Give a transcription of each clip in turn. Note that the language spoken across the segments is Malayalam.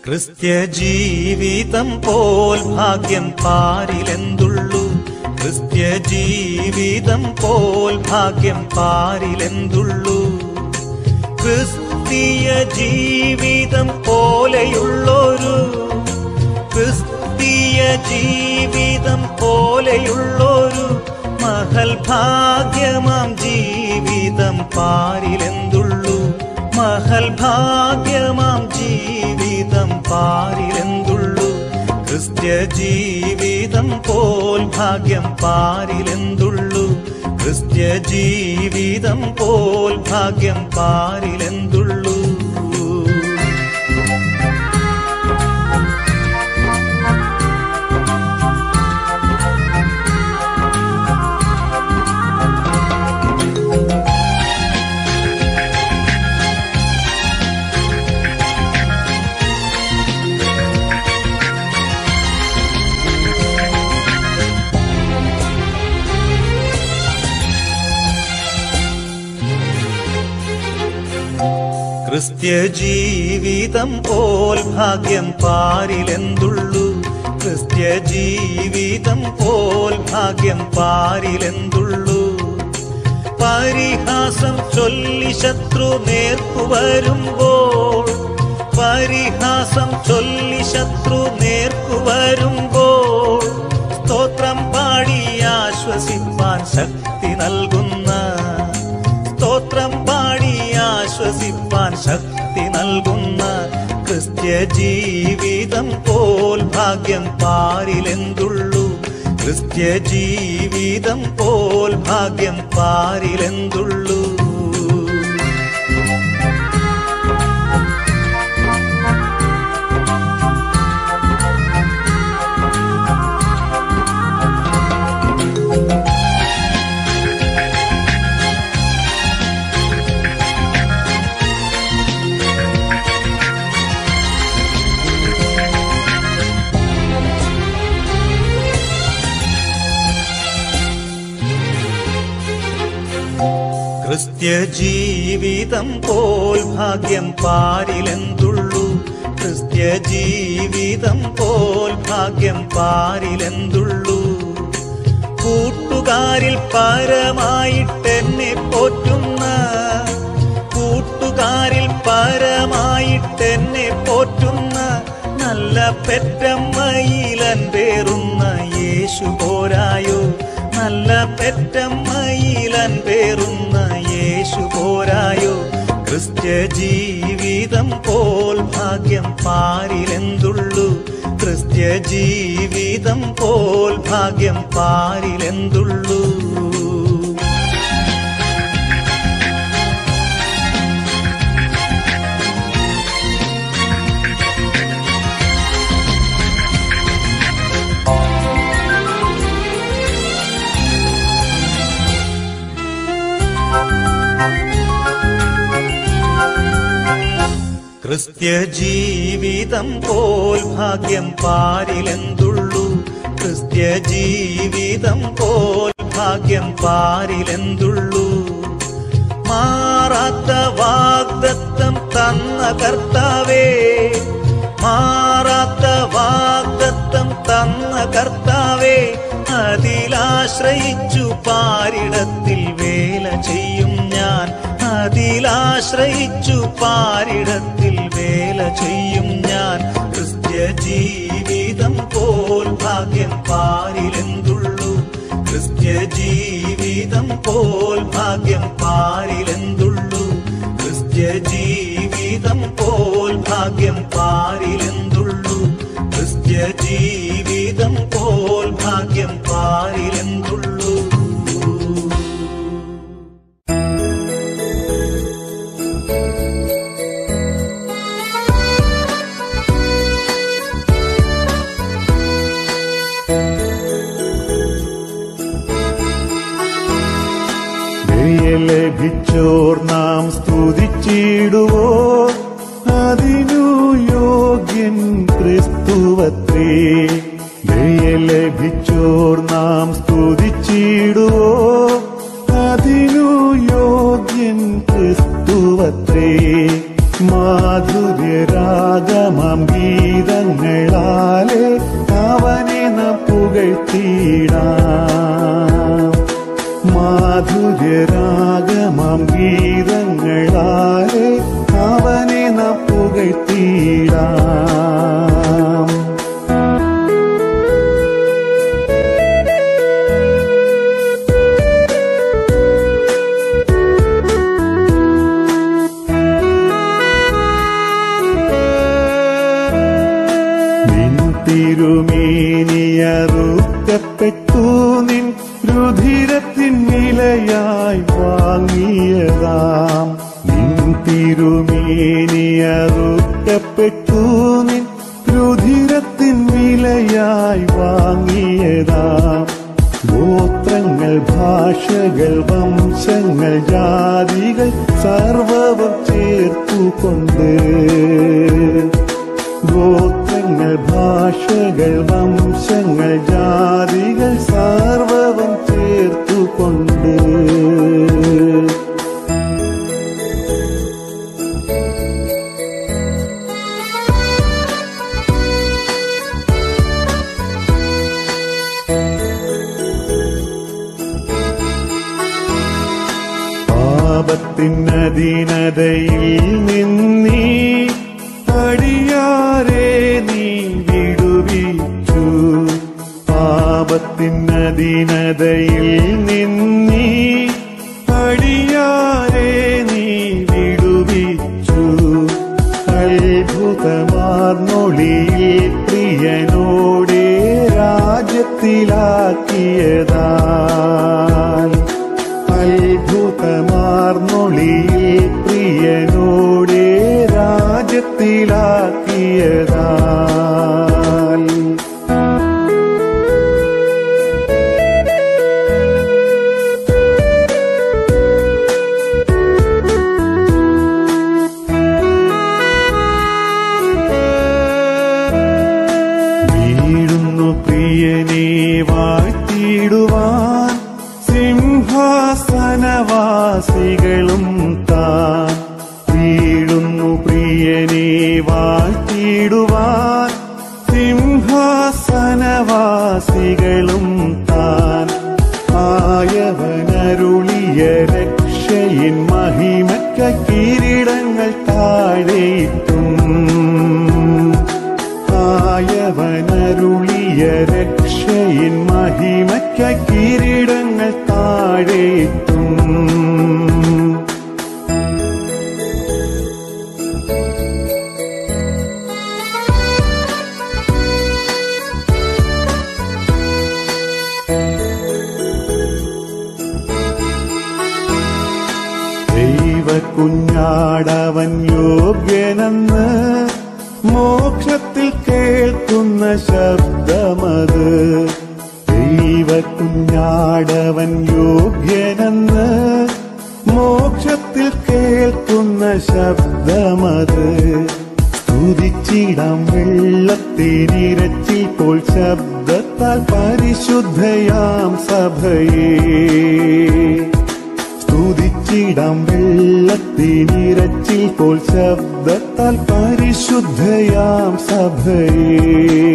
ക്രിസ്ത്യ ജീവിതം പോൽ ഭാഗ്യം പാരിലെന്തുള്ളൂ ക്രിസ്ത്യ ജീവിതം പോൽ ഭാഗ്യം പാരിലെന്തുള്ളൂ ക്രിസ്തീയ ജീവിതം പോലെയുള്ളൊരു ക്രിസ്തീയ ജീവിതം പോലെയുള്ളൊരു മഹൽ ഭാഗ്യമാം ജീവിതം പാരിലെന്തുള്ളൂ മഹൽ ഭാഗ്യമാം ജീവിതം പാരിലെന്തുള്ളൂ ക്രിസ്ത്യ ജീവിതം പോൽ ഭാഗ്യം പാരിലെന്തുള്ളൂ ക്രിസ്ത്യ ജീവിതം പോൽ ഭാഗ്യം പാരിലെന്തുള്ളൂ ക്രിസ്ത്യ ജീവിതം പോൽ ഭാഗ്യം പാരിലെന്തുള്ളൂ ക്രിസ്ത്യ ജീവിതം പോൽ ഭാഗ്യം പാരിലെന്തുള്ളൂ പരിഹാസം ചൊല്ലി ശത്രു നേർക്കു വരുമ്പോൾ പരിഹാസം ചൊല്ലി ശത്രു നേർക്കു വരുമ്പോൾ സ്തോത്രം പാടി ആശ്വസിപ്പാൻ ശക്തി നൽകുന്ന സ്തോത്രം പാടി ആശ്വസിപ്പാൻ ശക്തി നൽകുന്ന ക്രിസ്ത്യ ജീവിതം പോൽ ഭാഗ്യം പാരിലെന്തുള്ളൂ ക്രിസ്ത്യ ജീവിതം പോൽ ഭാഗ്യം പാരിലെന്തുള്ളൂ ക്രിസ്ത്യ ജീവിതം പോൽ ഭാഗ്യം പാരിലെന്തുള്ളൂ ക്രിസ്ത്യ ജീവിതം പോൽ ഭാഗ്യം പാരിലെന്തുള്ളൂ കൂട്ടുകാരിൽ പരമായിട്ടെന്നെ പോറ്റുന്ന കൂട്ടുകാരിൽ പരമായിട്ടെന്നെ പോറ്റുന്ന നല്ല പെറ്റമ്മയിലൻ പേറുന്ന യേശു പോരായോ നല്ല പെറ്റമ്മയിലൻ പേറുന്ന യേശു പോരായോ ക്രിസ്ത്യ ജീവിതം പോൽ ഭാഗ്യം പാരിലെന്തുള്ളൂ ക്രിസ്ത്യ ജീവിതം പോൽ ഭാഗ്യം പാരിലെന്തുള്ളൂ ക്രിസ്ത്യ ജീവിതം പോൽ ഭാഗ്യം പാരിലെന്തുള്ളൂ ക്രിസ്ത്യ ജീവിതം പോൽ ഭാഗ്യം പാരിലെന്തുള്ളൂ മാറാത്ത വാഗ്ദത്തം തന്ന കർത്താവേ മാറാത്ത വാഗ്ദത്തം തന്ന കർത്താവേ അതിലാശ്രയിച്ചു പാരിടത്തിൽ വേല ചെയ്യും ഞാൻ അതിലാശ്രയിച്ചു പാരിടത്തിൽ വേല ചെയ്യും ഞാൻ ക്രിസ്ത്യ ജീവിതം പോൽ ഭാഗ്യം പാരിലെന്തുള്ളൂ ക്രിസ്ത്യ ജീവിതം പോൽ ഭാഗ്യം പാരിലെന്തുള്ളൂ ക്രിസ്ത്യ ജീവിതം പോൽ ഭാഗ്യം പാരിലെന്തുള്ളൂ ക്രിസ്ത്യ ജീവിതം പോൽ ഭാഗ്യം പാരിലെന്തുള്ളൂ ലഭിച്ചോർ നാം സ്തുതിച്ചിടുവോ അതിനു യോഗ്യൻ ക്രിസ്തുവത്രേ ലഭിച്ചോർ നാം സ്തുതിച്ചിടുവോ അതിനു യോഗ്യൻ ക്രിസ്തുവത്രേ മാ മാധുര്യരാഗമാം ഗീതങ്ങളാലെ അവനെ നാം പുകഴ്ത്തിയിടാം മാധുര്യരാഗമാം ഗീതങ്ങളാലെ അവനെ നാം പുകഴ്ത്തിയിടാം നിൻ തിരുമേനിയറുക്കപ്പെട്ടു നിൻ രുധിരത്തിൻ വിലയായി വാങ്ങിയതാം നിൻ തിരുമേനിയറുക്കപ്പെട്ടു നിൻ രുധിരത്തിൻ വിലയായി വാങ്ങിയതാം ഗോത്രങ്ങൾ ഭാഷകൾ വംശങ്ങൾ ജാതികൾ സർവവും ചേർത്തുകൊണ്ട് ഗോത്രങ്ങൾ ഭാഷകൾ വംശങ്ങൾ ജാതികൾ സർവവും ചേർത്തുകൊണ്ട് പാപത്തിനധീനതയിൽ നിന്നീ അടിയാരെ നീ വിടുവിച്ചു പാപത്തിനധീനതയിൽ നിന്നീ അടിയാരെ നീ വിടുവിച്ചു അത്ഭുതമാർന്നൊളിയിൽ പ്രിയനോടെ രാജ്യത്തിലാക്കിയതാൽ അത്ഭുതമാർന്നൊളിയിൽ പ്രിയനോടെ രാജ്യത്തിലാക്കിയതാൽ വീഴുന്നു പ്രിയനെ വാഴ്ത്തിയിടുവാൻ സിംഹാസനവാസികളും താൻ വീഴുന്നു പ്രിയനെ വാഴ്ത്തിയിടുവാൻ സിംഹാസനവാസികളും താൻ ആയവനരുളിയ രക്ഷയിൻ മഹിമക്ക കിരീടങ്ങൾ താഴെയിട്ടും ആയവനരുളിയ രക്ഷയിൻ മഹിമയ്ക്ക കിരീടങ്ങൾ താഴേറ്റും ദൈവകുഞ്ഞാടവൻ യോഗ്യനെന്ന് മോക്ഷത്തിൽ കേൾക്കുന്ന ശബ്ദമത് ദൈവകുഞ്ഞാടവൻ യോഗ്യനെന്ന് മോക്ഷത്തിൽ കേൾക്കുന്ന ശബ്ദമത് സ്തുതിച്ചിടാം വെള്ളത്തിനിരച്ചിൽ പോൽ ശബ്ദത്താൽ പരിശുദ്ധയാം സഭയെ സ്തുതിച്ചിടാം വെള്ളത്തിനിരച്ചിൽ പോൽ ശബ്ദത്താൽ പരിശുദ്ധയാം സഭയെ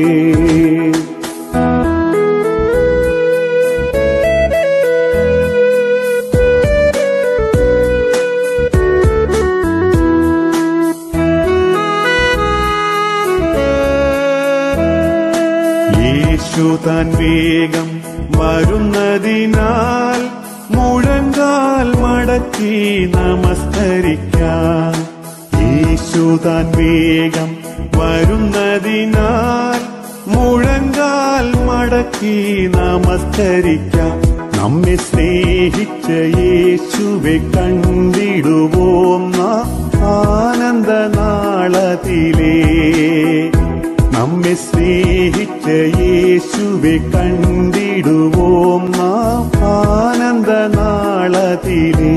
യേശു താൻ വേഗം വരുന്നതിനാൽ മുഴങ്കാൽ മടക്കി നമസ്കരിക്കാം യേശു താൻ വേഗം വരുന്നതിനാൽ മുഴങ്കാൽ മടക്കി നമസ്കരിക്കാം നമ്മെ സ്നേഹിച്ച യേശുവെ കണ്ടിടുവോം നാം ആനന്ദ നാളത്തിലേ നമ്മെ സ്നേഹിച്ച യേശുവെ കണ്ടിടുവോം നാം ആനന്ദ നാളത്തിലേ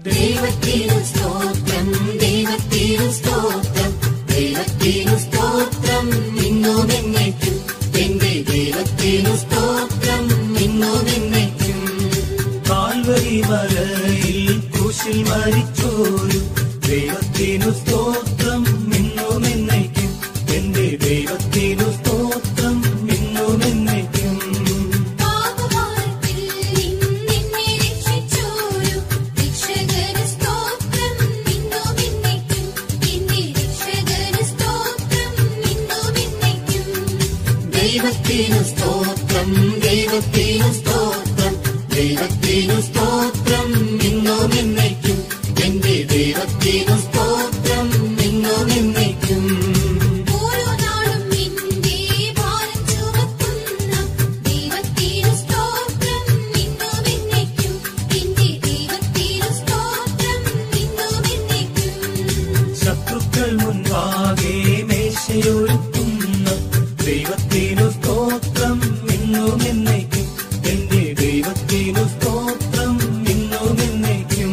ദൈവത്തിനു സ്തോത്രം ദൈവത്തിനു സ്തോത്രം ദൈവത്തിനു സ്തോത്രം ഇന്നും എന്നേക്കും എന്റെ ദൈവത്തിനു സ്തോത്രം ഇന്നും എന്നേക്കും കാൽവരി മലയിൽ കുശിൽ മരിച്ചോരു ദൈവത്തിനു സ്തോത്രം ഇന്നും എന്നേക്കും എന്റെ ദൈവത്തിനു സ്തോത്രം ഇന്നും എന്നേക്കും പാപഭാരത്തിൽ നിന്നെ രക്ഷിച്ചോരു രക്ഷകന് സ്തോത്രം ഇന്നും എന്നേക്കും എന്റെ രക്ഷകന് സ്തോത്രം ഇന്നും എന്നേക്കും ദൈവത്തിനു സ്തോത്രം ദൈവത്തിനു സ്തോത്രം ദൈവത്തിനു സ്തോത്രം ഇന്നും എന്നേക്കും എന്റെ ദൈവത്തിനു സ്തോത്രം ഇന്നും എന്നേക്കും ഓരോ നാളും നിന്റെ ഭാരം ചുമക്കുന്ന ദൈവത്തിനു സ്തോത്രം ഇന്നും എന്നേക്കും എന്റെ ദൈവത്തിനു സ്തോത്രം ഇന്നും എന്നേക്കും ശത്രുക്കൾ മുൻപാകെ മേശയൊരുക്കുന്ന ദൈവത്തിനു സ്തോത്രം ഇന്നും എന്നേക്കും എന്റെ ദൈവത്തിനു സ്തോത്രം ഇന്നും എന്നേക്കും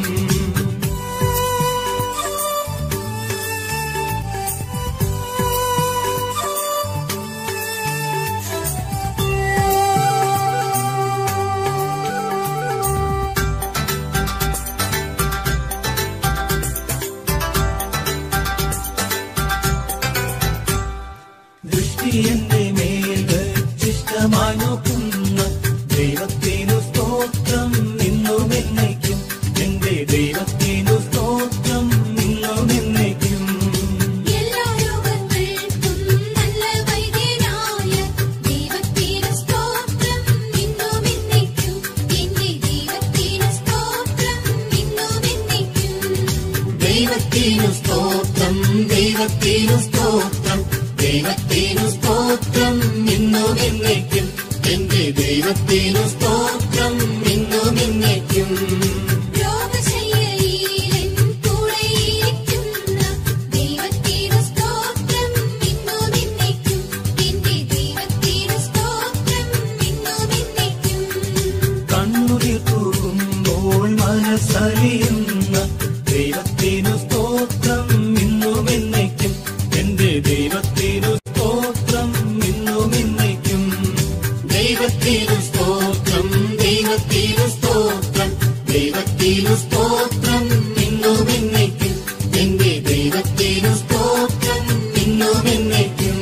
ദൃഷ്ടി എന്റെ മേൽ വെച്ചിഷ്ടമായി നോക്കുന്ന ദൈവത്തിനു സ്തോത്രം ഇന്നും എന്നേക്കും എന്റെ ദൈവത്തിനു സ്തോത്രം ഇന്നും എന്നേക്കും എല്ലാ രോഗങ്ങൾക്കും നല്ല വൈദ്യനായ ദൈവത്തിനു സ്തോത്രം ഇന്നും എന്നേക്കും എന്റെ ദൈവത്തിനു സ്തോത്രം ഇന്നും എന്നേക്കും ദൈവത്തിനു സ്തോത്രം ദൈവത്തിനു സ്തോത്രം ദൈവത്തിനു സ്തോത്രം ഇന്നും എന്നേക്കും എന്റെ ദൈവത്തിനു സ്തോത്രം ഇന്നും എന്നേക്കും രോഗശയ്യയിലെൻ കൂടെയിരിക്കുന്ന ദൈവത്തിനു സ്തോത്രം ഇന്നും എന്നേക്കും എന്റെ ദൈവത്തിനു സ്തോത്രം ഇന്നും എന്നേക്കും കണ്ണുതിർ തൂകുമ്പോൾ മനസ്സലിയുന്ന ദൈവത്തിനു സ്തോത്രം ഇന്നും എന്നേക്കും എന്റെ ദൈവത്തിനു സ്തോത്രം ഇന്നും എന്നേക്കും ദൈവത്തിനു സ്തോത്രം ദൈവത്തിനു സ്തോത്രം ദൈവത്തിനു സ്തോത്രം ഇന്നും എന്നേക്കും എന്റെ ദൈവത്തിനു സ്തോത്രം ഇന്നും എന്നേക്കും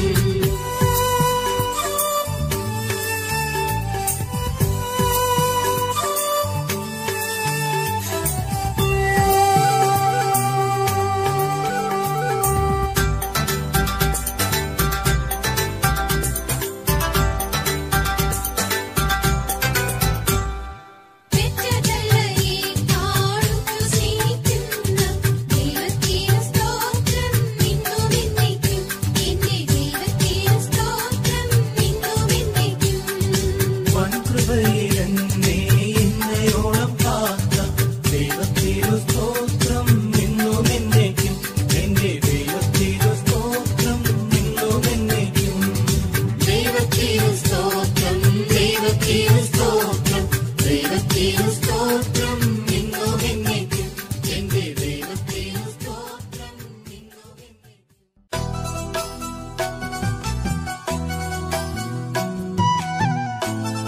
പെറ്റതല്ലയെ കാണുന്നു സ്നേഹിക്കുന്ന ദൈവത്തിനു സ്തോത്രം ഇന്നും എന്നേക്കും എന്റെ ദൈവത്തിനു സ്തോത്രം ഇന്നും എന്നേക്കും വൻകൃപയിൽ എന്നെ ഇന്നയോളം കാത്ത ദൈവത്തിനു സ്തോത്രം ഇന്നും എന്നേക്കും എന്റെ ദൈവത്തിനു സ്തോത്രം ഇന്നും എന്നേക്കും ദൈവത്തിനു സ്തോത്രം ദൈവത്തിനു സ്തോത്രം ദൈവത്തിനു സ്തോത്രം ഇന്നും എന്നേക്കും എന്റെ ദൈവത്തിനു സ്തോത്രം ഇന്നും എന്നേക്കും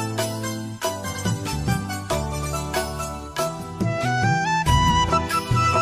യേശുവേ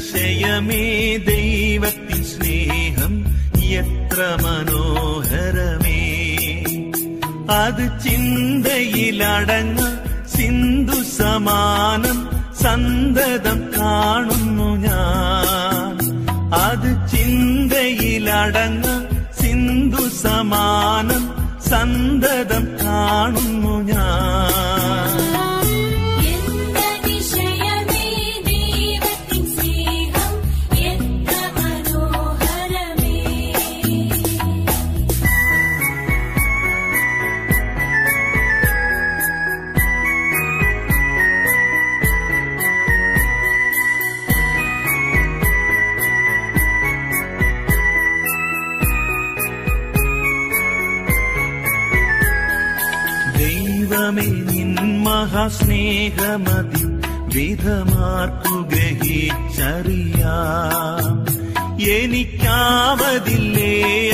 അതിശയമേ ദൈവത്തിൻ സ്നേഹം എത്ര മനോഹരമേ അത് ചിന്തയിലടങ്ങ സിന്ധു സമാനം സന്തതം കാണുന്നു ഞാൻ അത് ചിന്തയിലടങ്ങ സിന്ധു സമാനം സന്തതം കാണുന്നു ഞാൻ എന്തതിശയമേ ദൈവത്തിൻ സ്നേഹം എത്ര മനോഹരമേ ദൈവമേ നിൻ മഹാസ്നേഹമതി വിധമാർക്കു ഗ്രഹിച്ചറിയാം എനിക്കാവതില്ലേ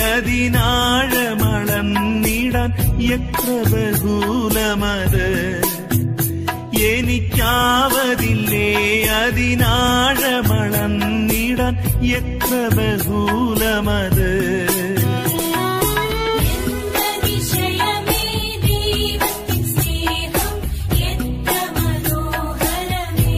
അതിനാഴമളന്നിടാൻ എത്ര ബഹൂലമത് എനിക്കാവതില്ലേ അതിനാഴമളന്നിടാൻ എത്ര ബഹൂലമത് എന്തതിശയമേ ദൈവത്തിൻ സ്നേഹം എത്ര മനോഹരമേ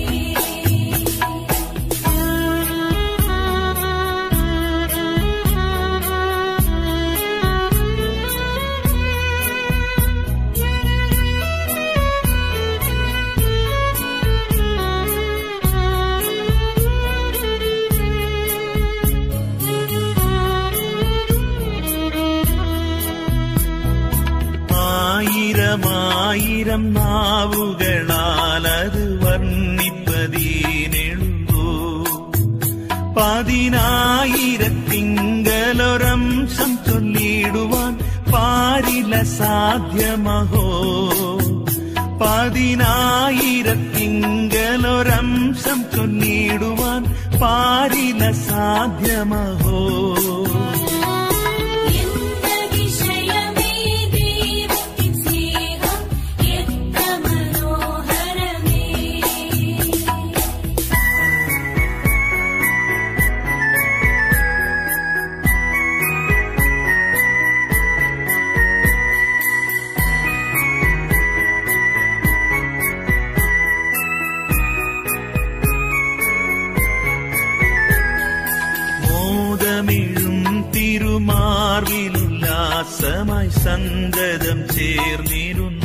ആയിരമായിരം നാവുകളാൽ അത് വർണ്ണിപ്പതീനെഴുതൂ പതിനായിരത്തിങ്കലൊരംശം ചൊല്ലിടുവാൻ പാരില സാധ്യമഹോ പതിനായിരത്തിങ്കലൊരംശം ചൊല്ലിടുവാൻ പാരില സാധ്യമഹോ എന്തതിശയമേ ദൈവത്തിൻ സ്നേഹം എത്ര മനോഹരമേ മോദമിഴും തിരുമാർവിലുല്ലാസമായി സന്തതം ചേർന്നിരുന്ന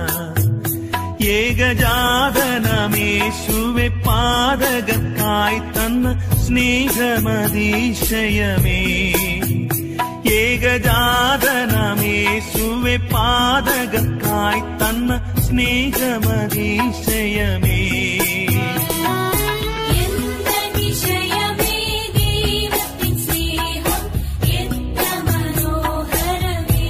ഏകജാതനമേശുവെ പാതകക്കായി തന്ന സ്നേഹമതീശയമേ ഏകജാതനമേശുവെ പാതകക്കായി തന്ന സ്നേഹമതീശയമേ എന്തതിശയമേ ദൈവത്തിൻ സ്നേഹം എത്ര മനോഹരമേ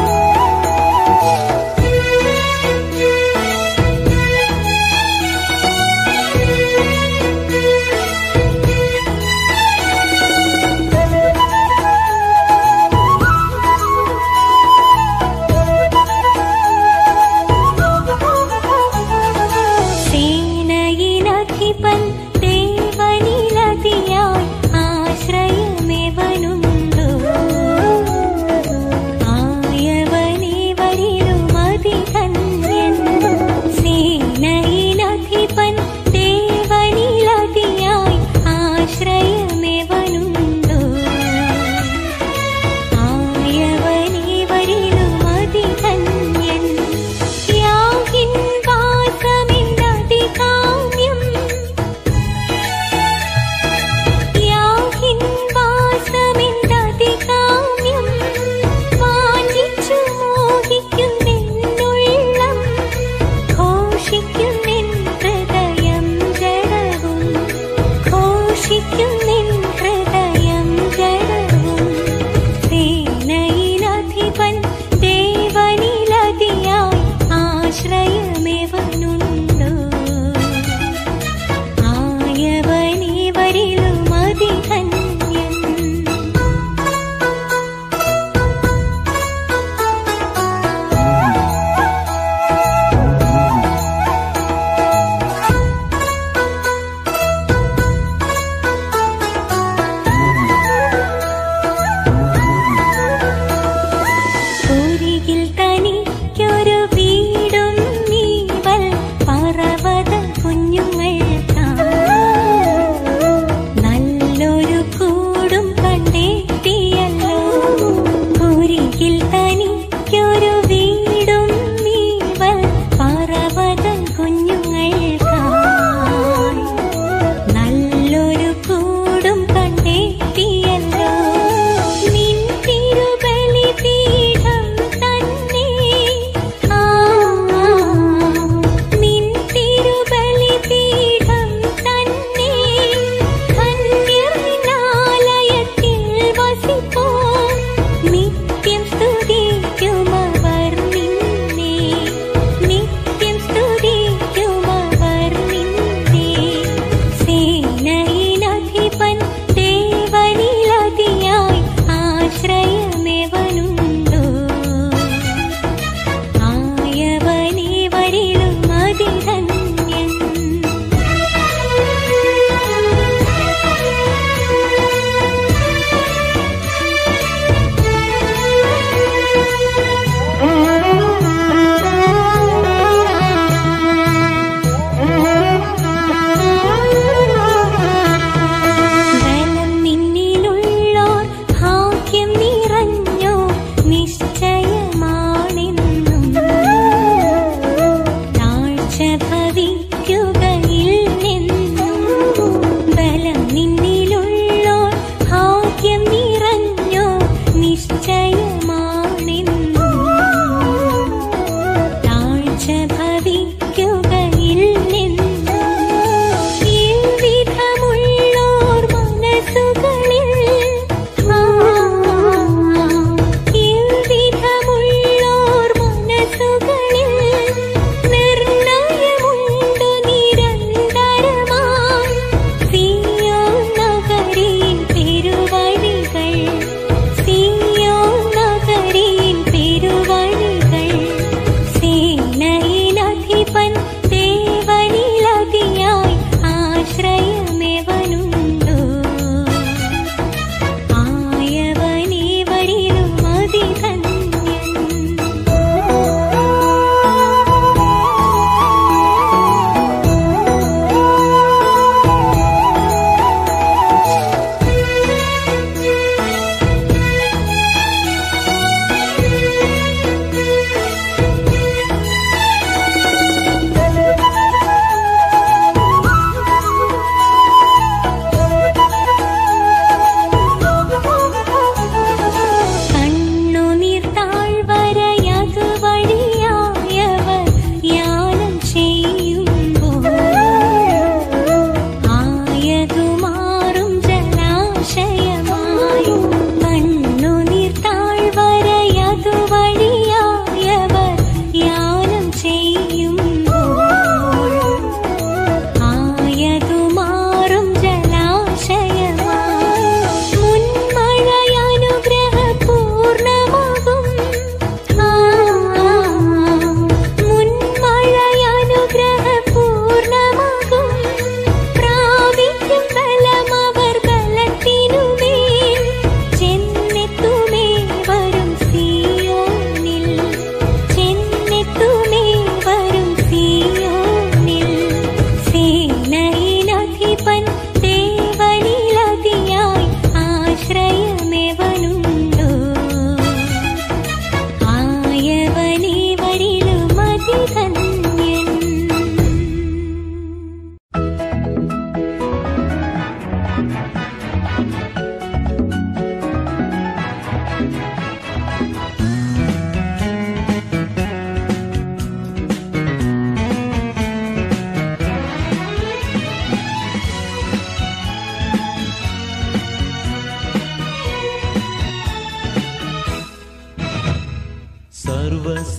യേശുവേ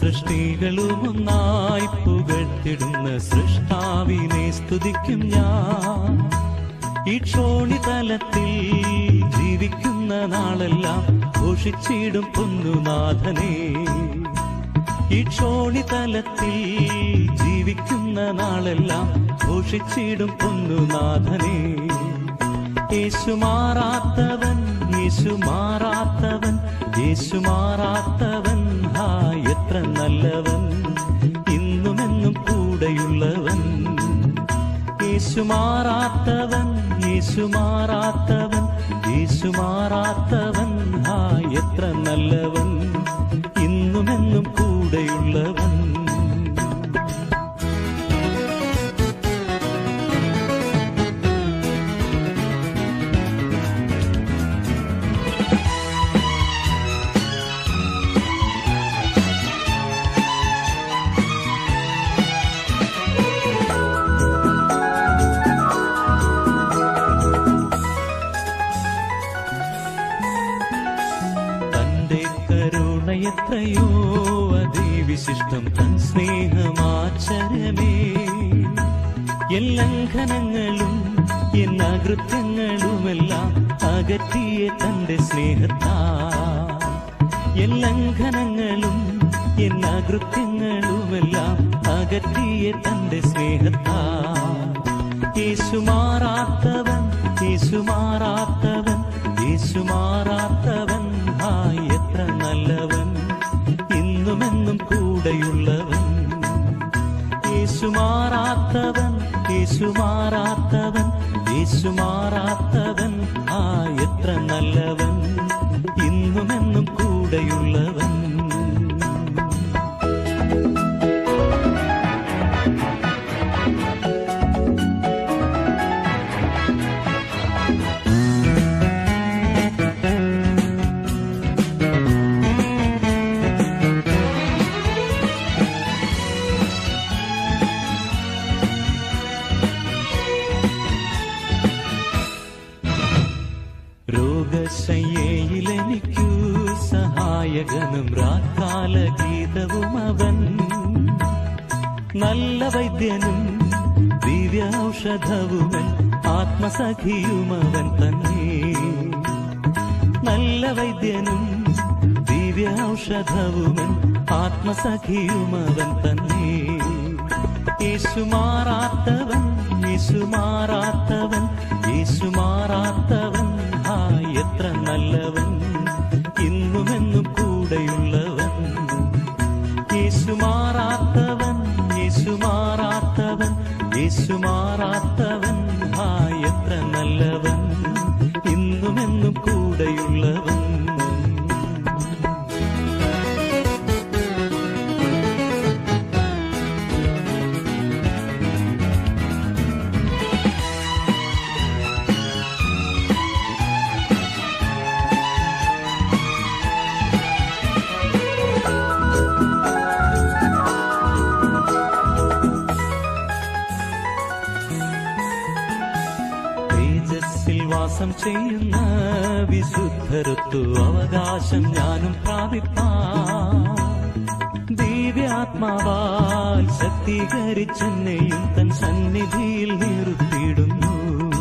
സൃഷ്ടികളും ഒന്നായി പുകഴ്ത്തിടുന്ന സൃഷ്ടാവിനെ സ്തുതിക്കും ഞാൻ ഈ ക്ഷോണിതലത്തിൽ ജീവിക്കുന്ന നാളെല്ലാം ഘോഷിച്ചിടും പൊന്നുനാഥനെ ഈ ക്ഷോണിതലത്തിൽ ജീവിക്കുന്ന നാളെല്ലാം ഘോഷിച്ചിടും പൊന്നുനാഥനെ യേശു മാറാത്തവൻ യേശു മാറാത്തവൻ യേശു മാറാത്തവൻ ഹാ എത്ര നല്ലവൻ ഇന്നുമെന്നും കൂടെയുള്ളവൻ യേശു മാറാത്തവൻ യേശു മാറാത്തവൻ യേശു മാറാത്തവൻ ഹാ എത്ര നല്ലവൻ ഇന്നുമെന്നും കൂടെയുള്ളവൻ തന്റെ കരുണയെത്രയോ അതിവിശിഷ്ടം തൻ സ്നേഹമാചരമേ എല്ലംഘനങ്ങളും എന്നകൃത്യങ്ങളുമെല്ലാം അകറ്റിയ തന്റെ സ്നേഹത്താ എല്ലംഘനങ്ങളും എന്നകൃത്യങ്ങളുമെല്ലാം അകറ്റിയ തന്റെ സ്നേഹത്താ യേശു മാറാത്തവൻ യേശു മാറാത്തവൻ യേശു മാറാത്തവൻ ആ എത്ര നല്ലവൻ ഇന്നുമെന്നും കൂടെയുള്ളവൻ യേശു മാറാത്തവൻ യേശു മാറാത്തവൻ യേശു മാറാത്തവൻ ആ എത്ര നല്ലവൻ ഇന്നുമെന്നും കൂടെയുള്ളവൻ രോഗശയ്യയിലെനിക്കു സഹായകനും രാക്കാല ഗീതവും അവൻ നല്ല വൈദ്യനും ദിവ്യൌഷധവുമൻ ആത്മസഖിയുമവൻ തന്നെ നല്ല വൈദ്യനും ദിവ്യൌഷധവുമൻ ആത്മസഖിയുമവൻ തന്നെ യേശു മാറാത്തവൻ യേശു മാറാത്തവൻ യേശു മാറാത്തവൻ ആ എത്ര നല്ലവൻ ഇന്നുമെന്നും കൂടെയുള്ളവൻ യേശു മാറാത്തവൻ യേശു മാറാത്തവൻ യേശു മാറാത്തവൻ ആ എത്ര നല്ലവൻ ഇന്നുമെന്നും കൂടെയുള്ളവൻ തേജസ്സിൽ വാസം ചെയ്യുന്ന വിശുദ്ധരുത്തു അവകാശം ഞാനും പ്രാപിപ്പാൻ ദിവ്യാത്മാവാൽ ശക്തീകരിച്ചെന്നെയും തൻ സന്നിധിയിൽ നിർത്തിയിടുന്നു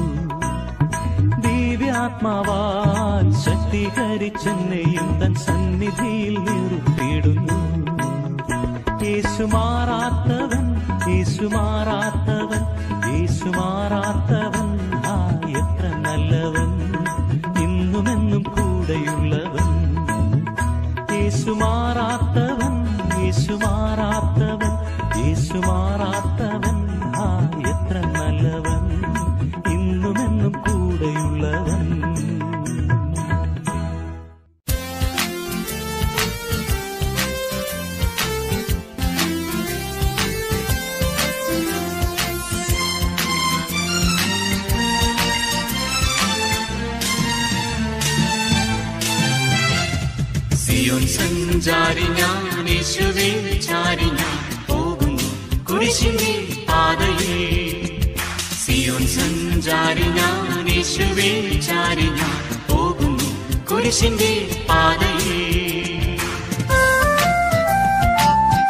ദിവ്യാത്മാവാൽ ശക്തീകരിച്ചെന്നെയും തൻ സന്നിധിയിൽ നിർത്തിയിടുന്നു യേശു മാറാത്തവൻ യേശു മാറാത്തവൻ യേശു മാറാത്തവൻ ആ എത്ര നല്ലവൻ ഇന്നുമെന്നും കൂടെയുള്ളവൻ യേശു മാറാത്തവൻ യേശു മാറാത്തവൻ യേശു മാറാത്തവൻ ആ എത്ര നല്ലവൻ ഇന്നുമെന്നും കൂടെയുള്ളവൻ സിയോൻ സഞ്ചാരി ഞാൻ യേശുവേ ചാരി ഞാൻ പോകുന്നു കുരിശിന്റെ പാതയിൽ സിയോൻ സഞ്ചാരി ഞാൻ യേശുവേ ചാരി ഞാൻ പോകുന്നു കുരിശിന്റെ പാതയിൽ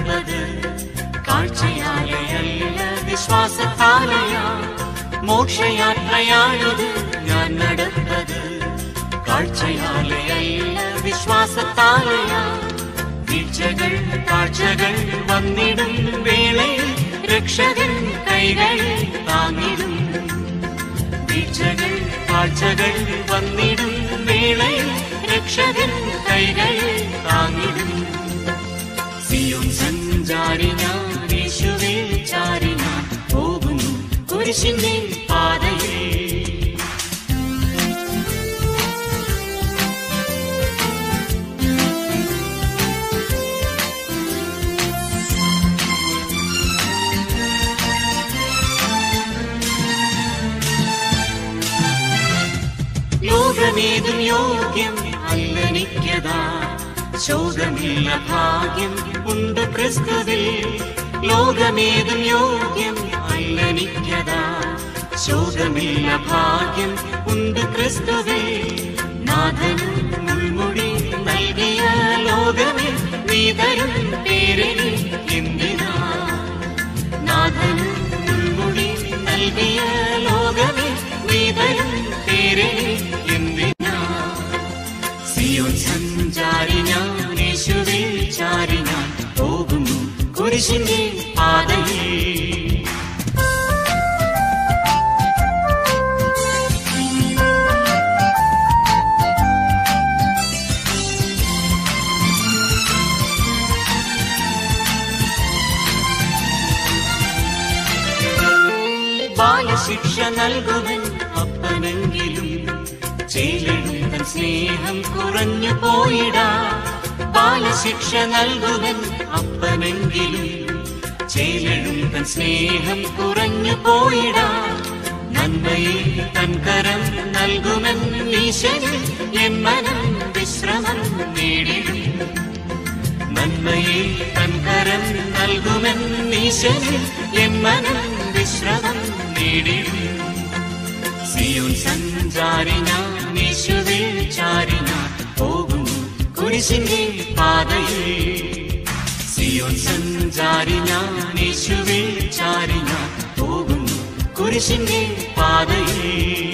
നടപ്പത് കാഴ്ചയാലെയല്ല വിശ്വാസത്താലെയാ മോക്ഷയാത്രയാണിത് ഞാൻ നടപ്പത് കാഴ്ചയാലെയല്ല വിശ്വാസത്താലെയാ വീഴ്ചകൾ താഴ്ചകൾ വന്നിടും വേളയിൽ രക്ഷകൻ കൈകളിൽ താങ്ങിടും വീഴ്ചകൾ താഴ്ചകൾ വന്നിടും വേളയിൽ രക്ഷകൻ കൈകളിൽ താങ്ങിടും സിയോൻ സഞ്ചാരി ഞാൻ യേശുവേ ചാരി ഞാൻ പോകുന്നു കുരിശിന്റെ പാതയിൽ ലോകമേതും യോഗ്യം അല്ലനിക്കതാ ശോകമില്ല ഭാഗ്യം ഉണ്ട് ക്രിസ്തുവിൽ ലോകമേതും യോഗ്യം അല്ലനിക്കതാ ശോകമില്ല ഭാഗ്യം ഉണ്ട് ക്രിസ്തുവിൽ നാഥനും മുൾമുടി നൽകിയ ലോകമിൽ നീ തരും പേരിൽ എന്തിനാ നാഥനും മുൾമുടി നൽകിയ ലോകമേ നീതരും പേരെ എന്തിനാ സിയോൻ സഞ്ചാരി ഞാൻ യേശുവിൽ ചാരി ഞാൻ പോകുന്നു കുരിശിന്റെ പാതയിൽ ബാലശിക്ഷ നൽകുവൻ അപ്പനെങ്കിലും ചേലെഴുതൻ സ്നേഹം കുറഞ്ഞു പോയിടാ ബാലശിക്ഷ നൽകുവൻ അപ്പനെങ്കിലും ചേലെഴുതൻ സ്നേഹം കുറഞ്ഞു പോയിടാ നന്മയിൽ തൻകരം നൽകുമെൻ ഈശനിൽ എൻ മനം വിശ്രമം നേടിടും നന്മയിൽ തൻകരം നൽകുമെൻ ഈശനിൽ എൻ മനം വിശ്രമം നേടിടും സിയോൻ സഞ്ചാരി ഞാൻ യേശുവിൽ ചാരി ഞാൻ പോകുന്നു കുരിശിന്റെ പാതയിൽ സിയോൻ സഞ്ചാരി ഞാൻ യേശുവിൽ ചാരി ഞാൻ പോകുന്നു കുരിശിന്റെ പാതയിൽ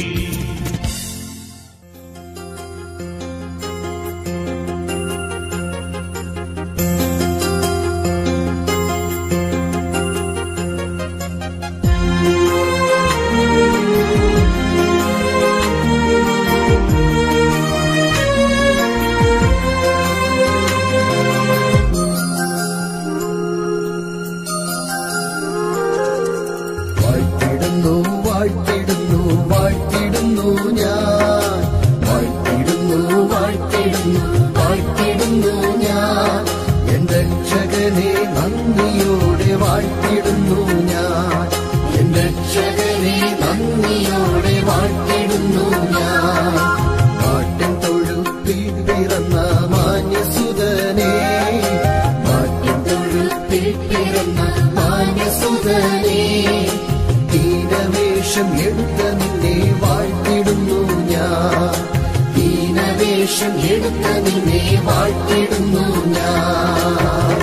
വാഴ്ത്തിടുന്നു വാഴ്ത്തിടുന്നു വാഴ്ത്തിടുന്നു ഞാൻ വാഴ്ത്തിടുന്നു വാഴ്ത്തിടുന്നു വാഴ്ത്തിടുന്നു ഞാൻ എൻ രക്ഷകനെ നന്ദിയോടെ വാഴ്ത്തിടുന്നു ഞാൻ എൻ രക്ഷകനെ നന്ദിയോടെ വാഴ്ത്തിടുന്നു ഞാൻ പാട്ടിൻ തൊഴുത്തിൽ പിറന്ന മാന്യസുതനെ പാട്ടിൻ തൊഴുത്തിൽ പിറന്ന മാന്യസുതനെ ദീനവേഷം എടുത്ത നിന്നെ വാഴ്ത്തിടുന്നു ഞാൻ ദീനവേഷം എടുത്ത നിന്നെ വാഴ്ത്തിടുന്നു ഞാൻ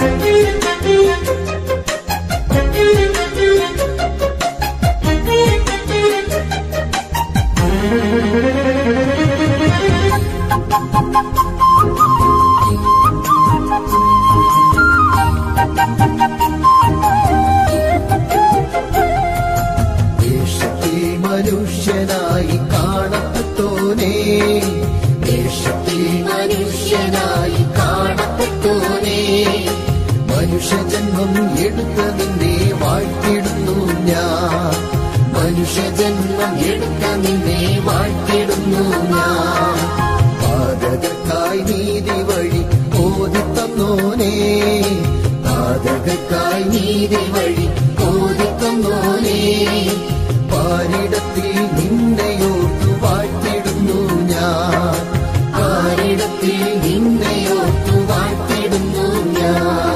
ദേശത്തെ മനുഷ്യനായി കാണപ്പെട്ടോനെ ദേശത്തെ മനുഷ്യനായി കാണപ്പെട്ടോനെ മനുഷ്യജന്മം എടുത്ത നിന്നെ വാഴ്ത്തിടുന്നു ഞാൻ മനുഷ്യജന്മം എടുത്ത നിന്നെ വാഴ്ത്തിടുന്നു ഞാൻ പാതകർക്കായി നീതി വഴി ഓതി തന്നോനെ പാതകർക്കായി നീതി വഴി ഓതി തന്നോനെ പാരിടത്തിൽ നിന്നെയോർത്തു വാഴ്ത്തിടുന്നു ഞാൻ പാരിടത്തിൽ നിന്നെയോർത്തു വാഴ്ത്തിടുന്നു ഞാൻ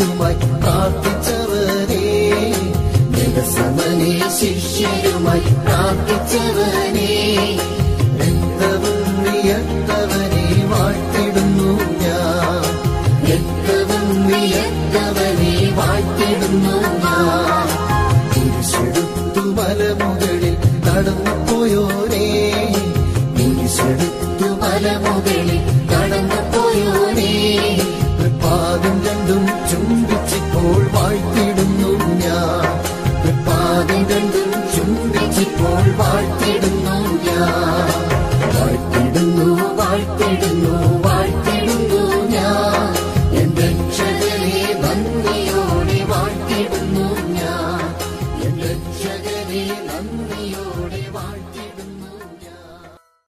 ശിഷ്യരുമായി പ്രാർത്ഥിച്ചവനെ ജനസമനെ ശിഷ്യരുമായി പ്രാർത്ഥിച്ചവനെ രക്തവും വിയർത്തവനെ വാഴ്ത്തിടുന്നു ഞാൻ രക്തവും വിയർത്തവനെ വാഴ്ത്തിടുന്നു ഞാൻ കുരിശെടുത്തു മലമുകളിൽ നടന്നു പോയോരേ കുരിശെടുത്തു മലമുകളിൽ നടന്നു പോയോരേ പാദം രണ്ടും ചുംബിച്ചിപ്പോൾ വാഴ്ത്തിടുന്നു ഞാൻ പാദം രണ്ടും ചുംബിച്ചിപ്പോൾ വാഴ്ത്തിടുന്നു ഞാൻ വാഴ്ത്തിടുന്നു വാഴ്ത്തിടുന്നു വാഴ്ത്തിടുന്നു ഞാൻ എന്റെ രക്ഷകനെ നന്ദിയോടെ വാഴ്ത്തിടുന്നു ഞാൻ എന്റെ രക്ഷകനെ നന്ദിയോടെ വാഴ്ത്തിടുന്നു ഞാൻ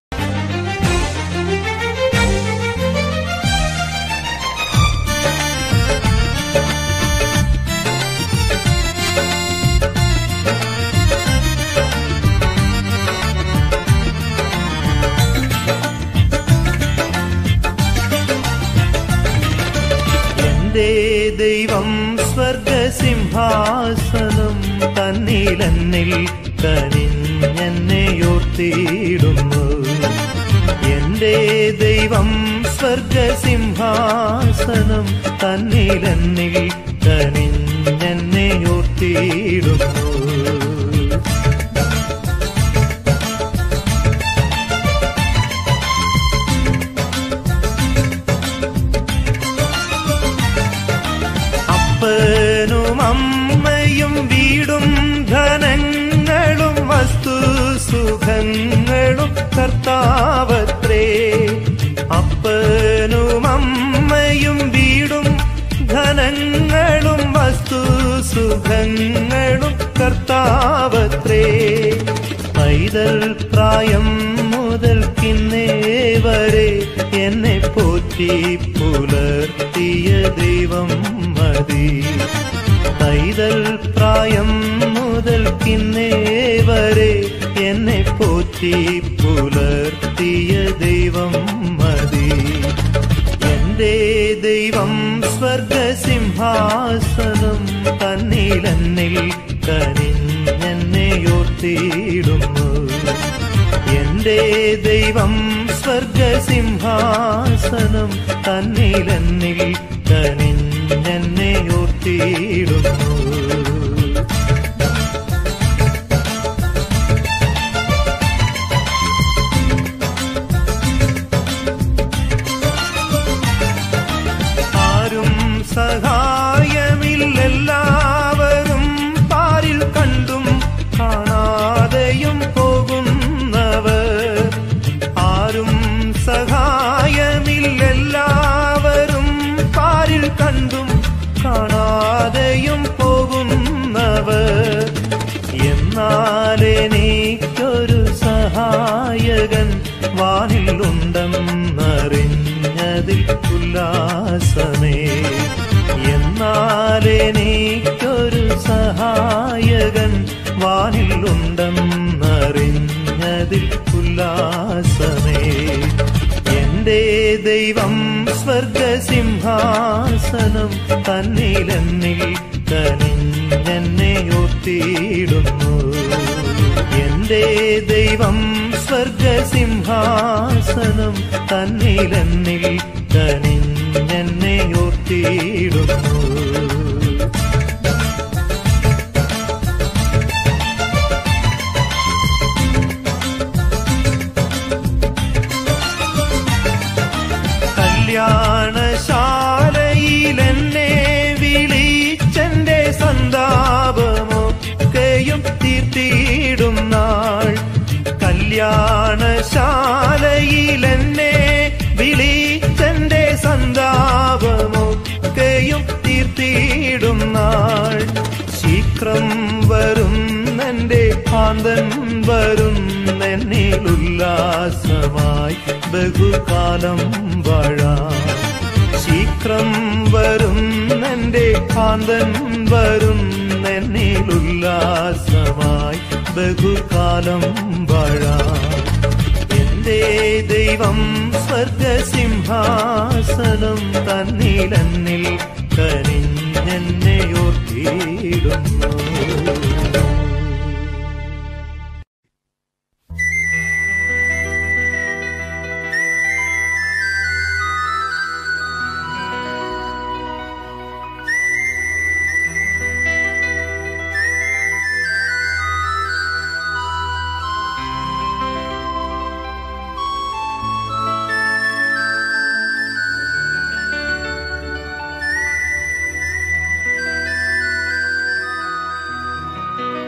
എന്റെ ദൈവം സ്വർഗസിംഹാസനം തന്നിലെന്നിൽ കനിഞ്ഞെന്നെയോർത്തിയിടുന്നു എന്റെ ദൈവം സ്വർഗസിംഹാസനം തന്നിലെന്നിൽ കനിഞ്ഞെന്നെയോർത്തിയിടുന്നു അപ്പനും അമ്മയും വീടും ധനങ്ങളും വസ്തു സുഖങ്ങളും കർത്താവത്രേ അപ്പനും അമ്മയും വീടും ധനങ്ങളും വസ്തു സുഖങ്ങളും കർത്താവത്രേ പൈതൽ പ്രായം മുതൽക്കിന്നേ വരെ എന്നെ പോറ്റി പുലർത്തിയ ദൈവം മതി പൈതൽ പ്രായം മുതൽക്കിന്നേ വരെ എന്നെ പോറ്റി പുലർത്തിയ ദൈവം മതി എന്റെ ദൈവം സ്വർഗസിംഹാസനം തന്നിലെന്നിൽ കനിഞ്ഞെന്നെയോർത്തിയിടുന്നു എന്റെ ദൈവം സ്വർഗസിംഹാസനം തന്നിലെന്നിൽ കനിഞ്ഞെന്നെയോർത്തിയിടുന്നു ആരും സഹായമില്ലെല്ലാവരും പാരിൽ കണ്ടും കാണാതെയും പോകുന്നവർ ആരും സഹായമില്ലെല്ലാവരും പാരിൽ കണ്ടും കാണാതെയും പോകുന്നവർ എന്നാൽ എനിക്കൊരു സഹായകൻ വാനിലുണ്ടെന്നറിഞ്ഞതിൽ ഉല്ലാസമേ എന്നാൽ എനിക്കൊരു സഹായകൻ വാനിലുണ്ടെന്നറിഞ്ഞതിൽ ഉല്ലാസമേ എന്റെ ദൈവം സ്വർഗസിംഹാസനം തന്നിലെന്നിൽ കനിഞ്ഞെന്നെയോർത്തിയിടുന്നു എന്റെ ദൈവം സ്വർഗസിംഹാസനം തന്നിലെന്നിൽ കനിഞ്ഞെന്നെയോർത്തിയിടുന്നു കല്യാണശാലയിൽ എന്നെ വിളിച്ചെന്റെ സന്താപമൊക്കെയും തീർത്തിയിടും നാൾ കല്യാണശാലയിൽ എന്നെ വിളിച്ചെന്റെ സന്താപമൊക്കെയും തീർത്തിയിടും നാൾ ശീഘ്രം വരും എന്റെ കാന്തൻ വരും എന്നിൽ ഉല്ലാസമായി ബഹുകാലം വാഴാം ശീഘ്രം വരും എന്റെ കാന്തൻ വരും എന്നിൽ ഉല്ലാസമായി ബഹുകാലം വാഴാം എന്റെ ദൈവം സ്വർഗസിംഹാസനം തന്നിലെന്നിൽ കനിഞ്ഞെന്നെ ഓർത്തിയിടുന്നു യേശുവേ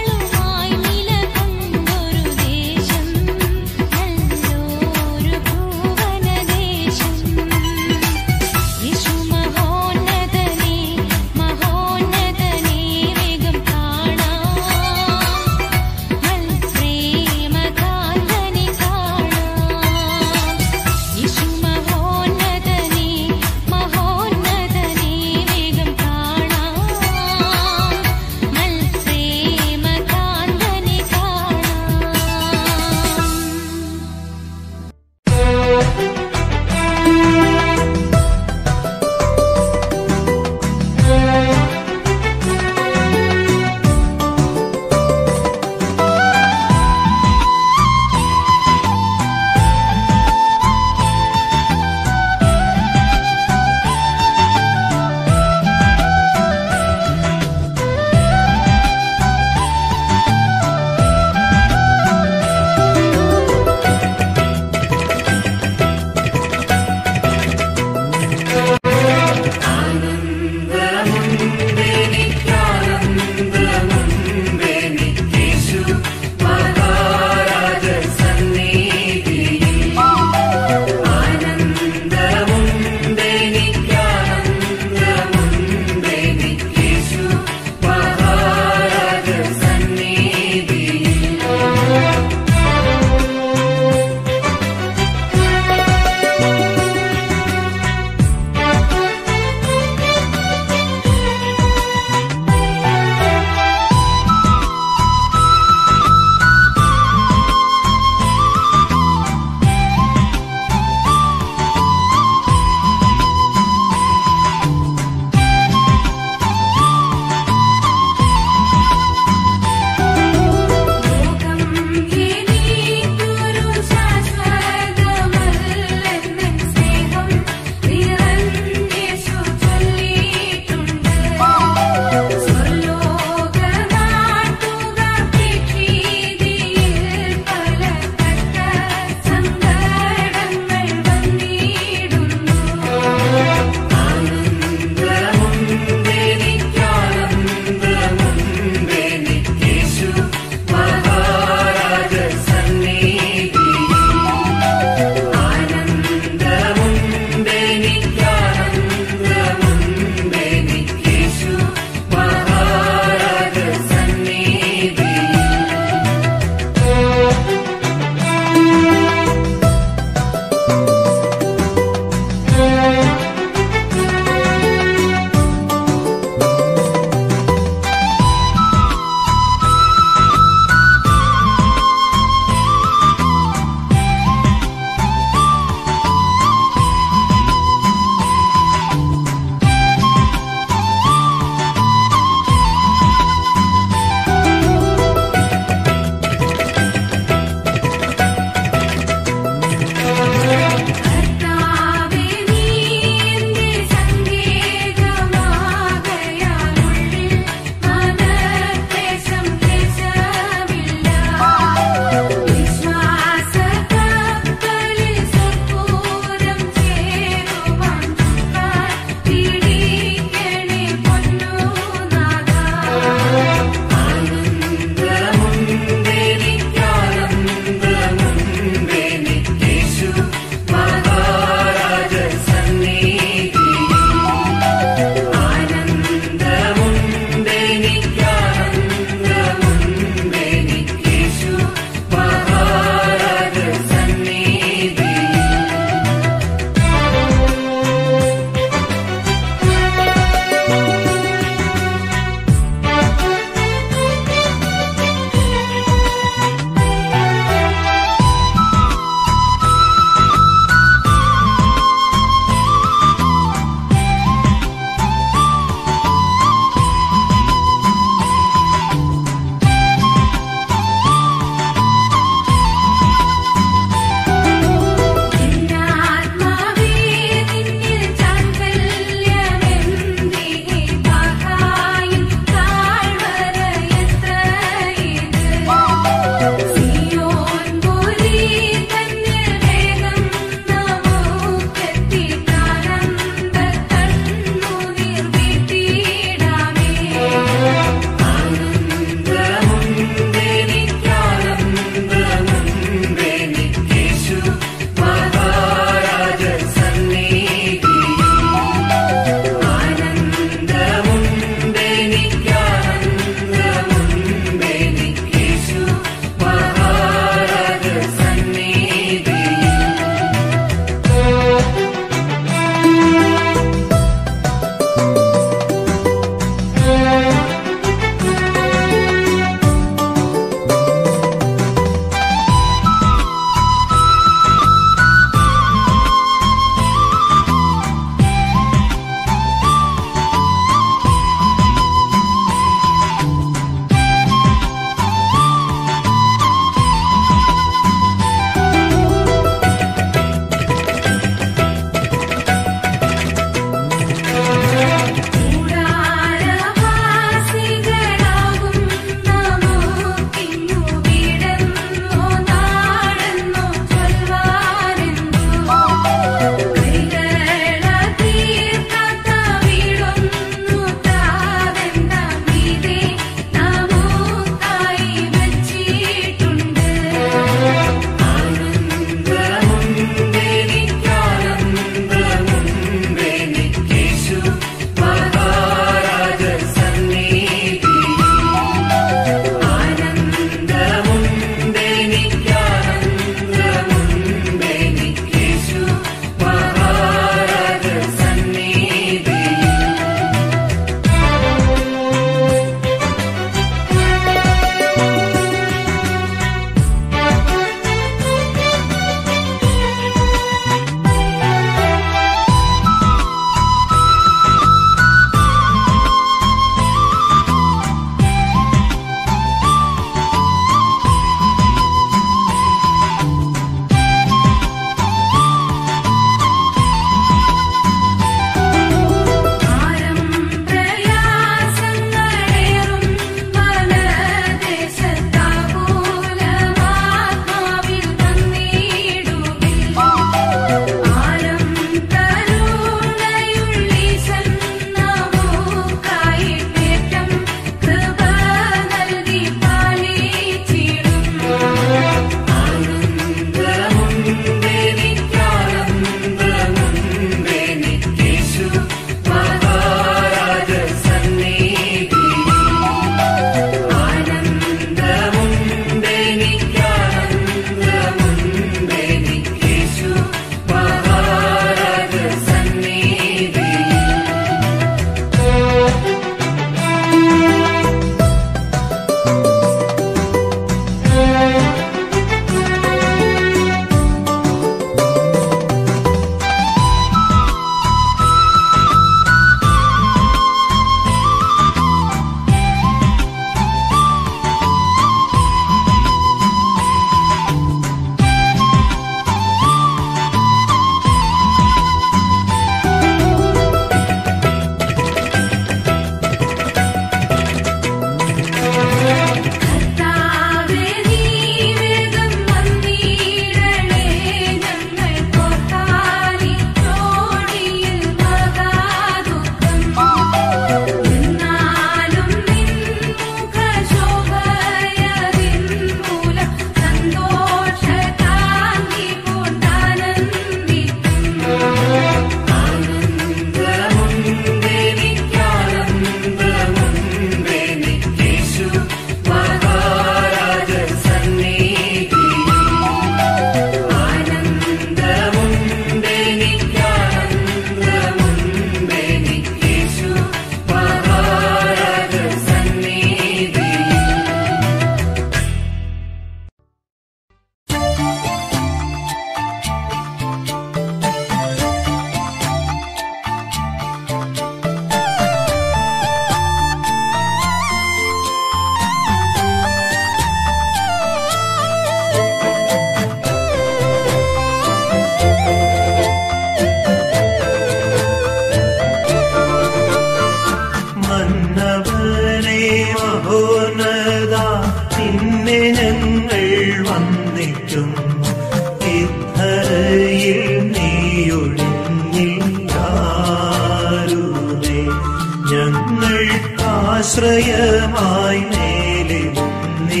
ആശ്രയമായി മേലെ നീ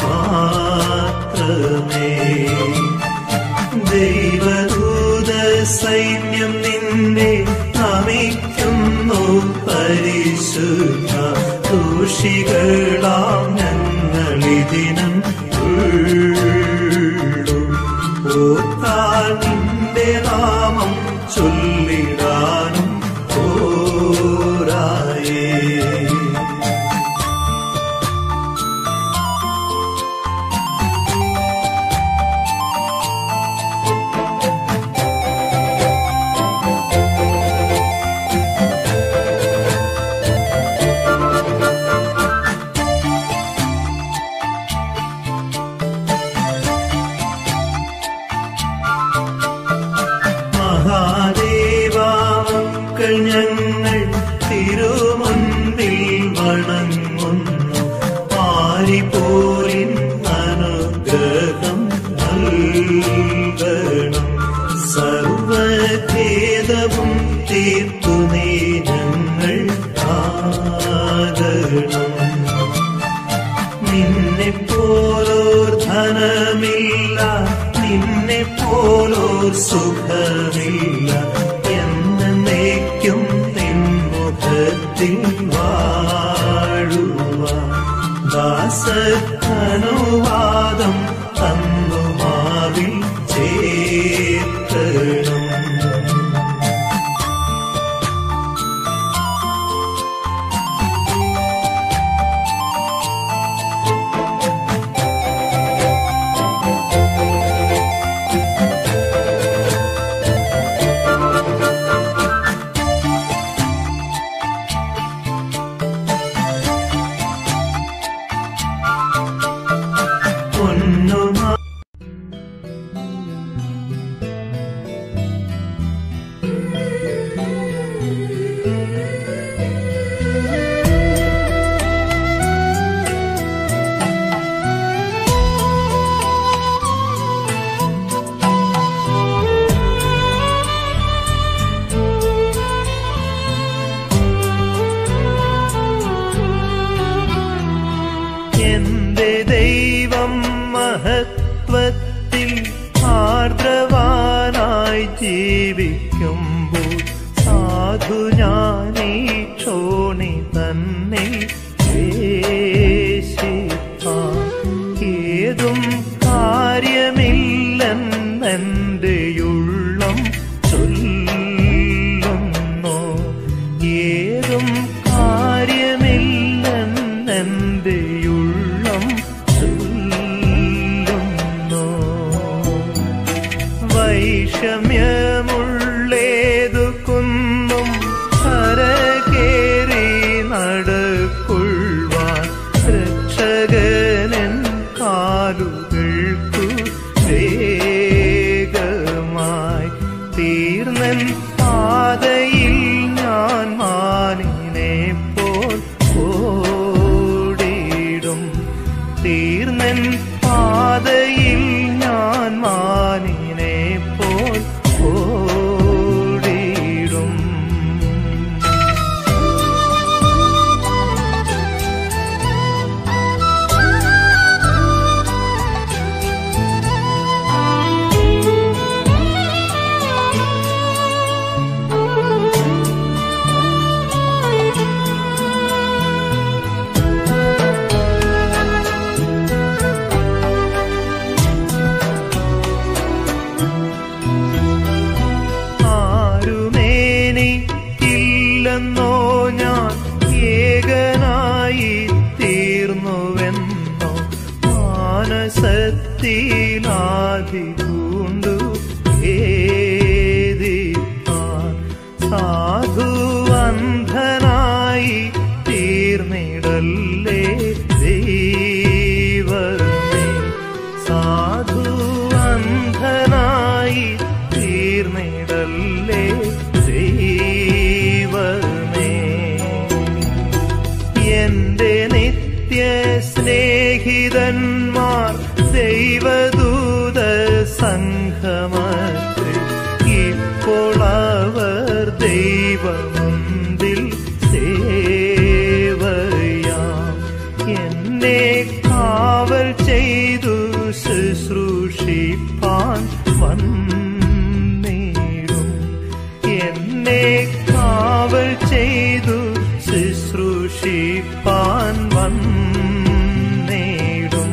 മാത്രമേ ദൈവദൂത സൈന്യം നിന്നെ നമിക്കുന്നു പരിശുദ്ധ ദോഷികളാം ഞങ്ങളിതിനം ഉള്ളു ഓർത്താൽ നിന്റെ നാമം ചൊല്ലിടാനും പോരായേ മഹാദേവാക്കൾ ഞങ്ങൾ തിരുമുൻപിൽ വണങ്ങുന്നു ആരിപ്പോലിൻ അനുഗ്രഹം നൽകണം സർവഖേദവും തീർത്തു നീ ഞങ്ങൾ ആകണം നിന്നെ പോലോർ ധനമില്ല നിന്നെ പോലോർ സുഖമില്ല എന്നേക്കും നിൻമുഖത്തിൽ വാഴുക ദാസനുവാദം തന്നുമാവിൽ ചേർക്കണം പൊന്നുമാ എന്റെ ദൈവം മഹത്വത്തിൽ ആർദ്രവാനായി ജീവിക്കുമ്പോൾ സാധു ഞാനീ ക്ഷോണി തന്നെ ദ്വേഷിപ്പാൻ ഏതും കാര്യമില്ലെന്നെന്റെയുള്ളം ചൊല്ലുന്നു ഏതും കാര്യമില്ലെന്നെന്റെയുള്ളം ചൊല്ലുന്നു വൈഷമ്യമുള്ളേതു കുന്നും കരകേറി നടക്കുൾവാൻ രക്ഷകനൻ കാലുകൾക്കു വേഗമായി തീർന്നൻ പാതയിൽ ഞാൻ മാനിനെ പോൽ ഓടിടും തീർന്നൻ പാതയിൽ ഞാൻ മാനിനെ പോൽ ഓടിടും ആരുമേനിക്കില്ലെന്നോ ഞാൻ ഏകനായി തീർന്നുവെന്നോ മാനസത്തിലാതി കൊണ്ടു ഏതിപ്പാൻ സാധുവന്ധനായി തീർന്നിടല്ലേ ദൈവമേ സാധുവന്ധനായി തീർന്നിടല്ലേ ദൈവമേ എന്റെ നിത്യ സ്നേഹിതന്മാർ ദൈവദൂത സംഘമത്തിൽ ഇപ്പോൾ അവർ ദൈവമുന്തിൽ സേവയ വന്നിടും എന്നെ കാവൽ ചെയ്തു ശുശ്രൂഷിപ്പാൻ വന്നിടും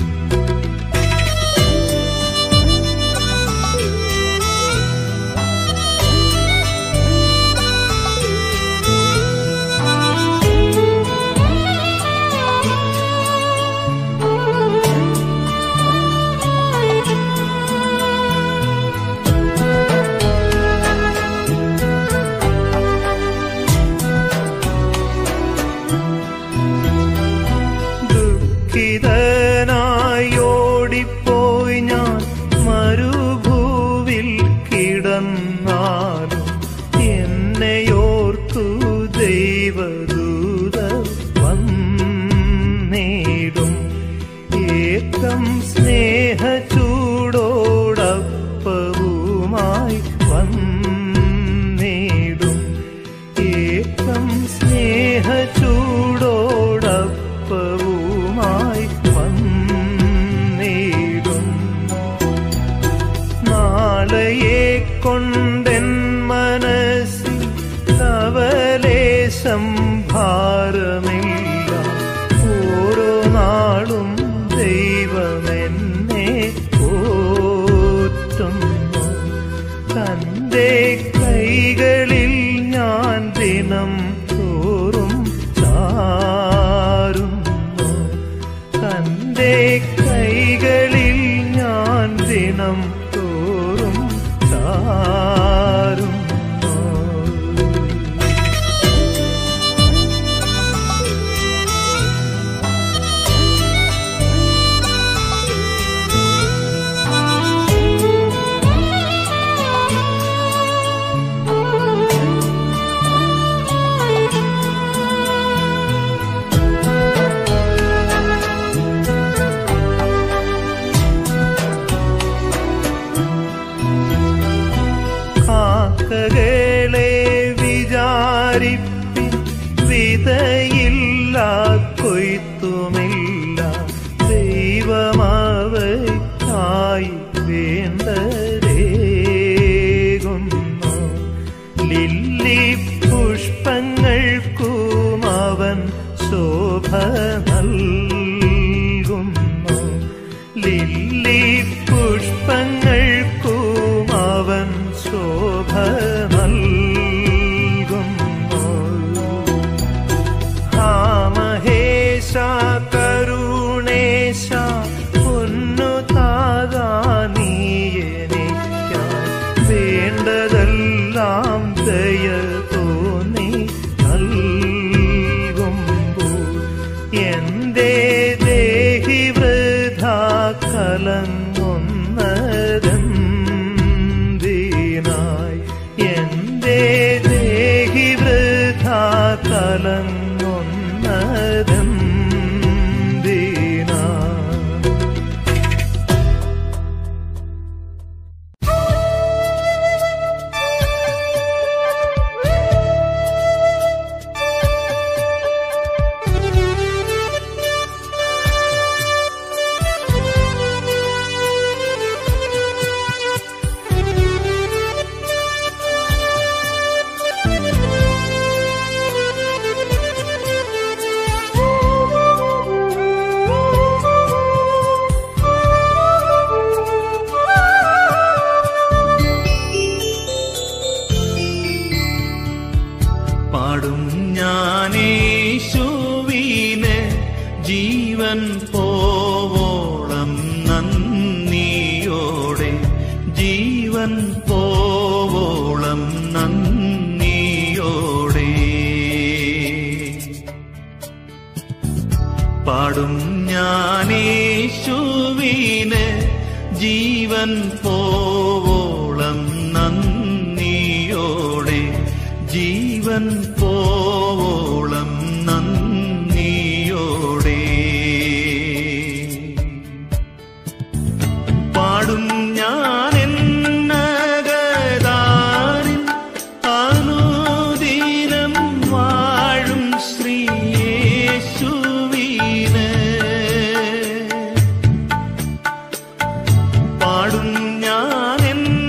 ദുഃഖിതനായി ഓടിപ്പോയി ഞാൻ മരുഭൂവിൽ കിടന്നാലും എന്നെയോർത്തു ദൈവദൂത വന്നിടും ഏകം സ്നേഹചൂടോടപ്പവുമായി വന്നിടും ഏകം സ്നേഹചൂടോടപ്പവുമായി വന്നിടും നാളെയെ കൊണ്ടെൻ മനസ്സിൽ നവലേശം ഭാരമില്ല ഓരോ നാളും ദൈവമെന്നെ പോറ്റുന്നു തന്റെ കൈകളിൽ ഞാൻ ദിനം തോറും ചാരുന്നു തന്റെ കൈകളിൽ ഞാൻ ദിനം തോറും ചാരുന്നു കാക്കകളെ വിചാരിപ്പിൻ വിതയില്ല കൊയ്ത്തുമില്ല ദൈവമാവയ്ക്കായി വേണ്ടതേകുന്നു ലില്ലി പുഷ്പങ്ങൾക്കും അവൻ ശോഭ നൽകുന്നു ലില്ലി പുഷ്പങ്ങൾക്കും അവൻ ശോഭ നൽകുന്നു ഹാ മഹേശ കരുണേശ പൊന്നു താകാ നീ എനിക്കായി വേണ്ടതെല്ലാം ദയ തോന്നി നൽകുമ്പോൾ എന്റെ ദേഹി വൃഥ കലങ്ങുന്നതെന്തിനായി എന്റെ ദേഹി വൃഥ കലങ്ങുന്നതെന്തിനായി പാടും ഞാനേശുവിന് ജീവൻ പോവോളം നന്ദിയോടെ ജീവൻ പോവോളം നന്ദിയോടെ പാടും ഞാനേശുവിന് ജീവൻ പോവോളം നന്ദിയോടെ ജീവൻ പോവോളം നന്ദിയോടെ പാടും ഞാൻ എന്നകതാരിൽ അനുദിനം വാഴും ശ്രീയേശുവിന് പാടും ഞാൻ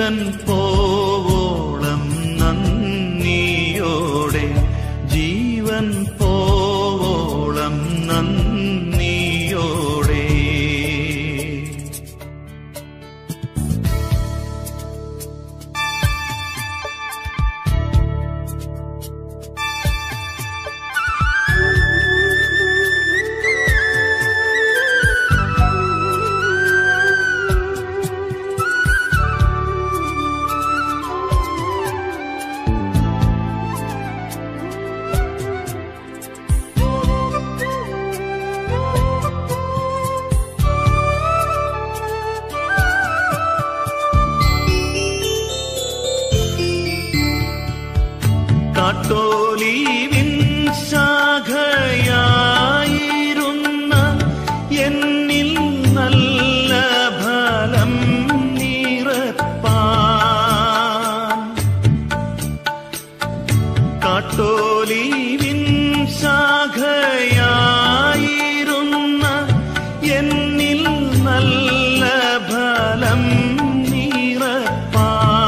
ജീവൻ പോവോളം നന്ദിയോടെ ജീവൻ പോവോളം നന്ദിയോടെ കാട്ടോലീവിൻ ശാഖയായിരുന്ന എന്നിൽ നല്ല ഫലം നിറപ്പാൻ കാട്ടോലീവിൻ ശാഖയായിരുന്ന എന്നിൽ നല്ല ഫലം നിറപ്പാൻ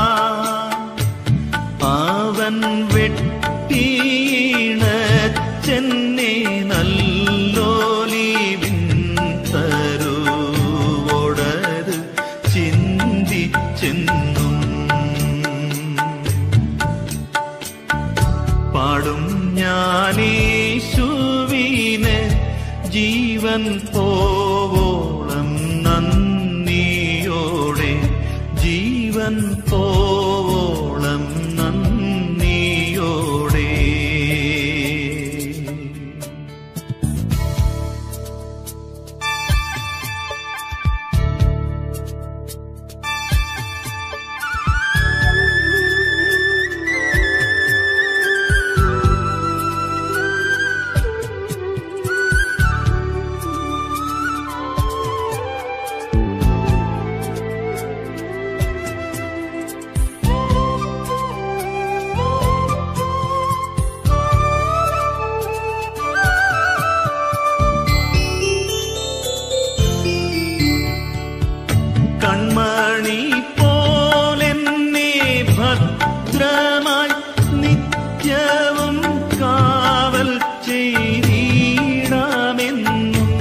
അവൻ വെട്ടീണച്ചെന്നെ നല്ലോലിവിൻ തരുവോടത് ചിന്തിച്ചെന്നും പാടും ഞാനേശുവിന് ജീവൻ പോവോളം നന്ദിയോടെ ജീവൻ പോവോളം നന്ദിയോടെ കൺമണി പോലെന്നെ ഭദ്രമായി നിത്യവും കാവൽ ചെയ്തിടാമെന്നും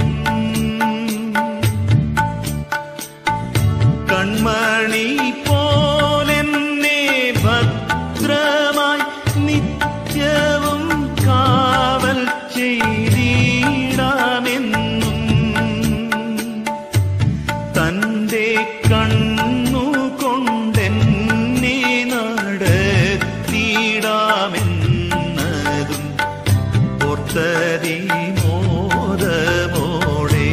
കൺമണി പോലെന്നെ ഭദ്രമായി നിത്യവും കാവൽ ചെയ്തിടാമെന്നും തന്റെ കണ്ണുകൊണ്ടെന്നെ നടത്തിയിടാമെന്നതും ഓർത്തതി മോദമോടെ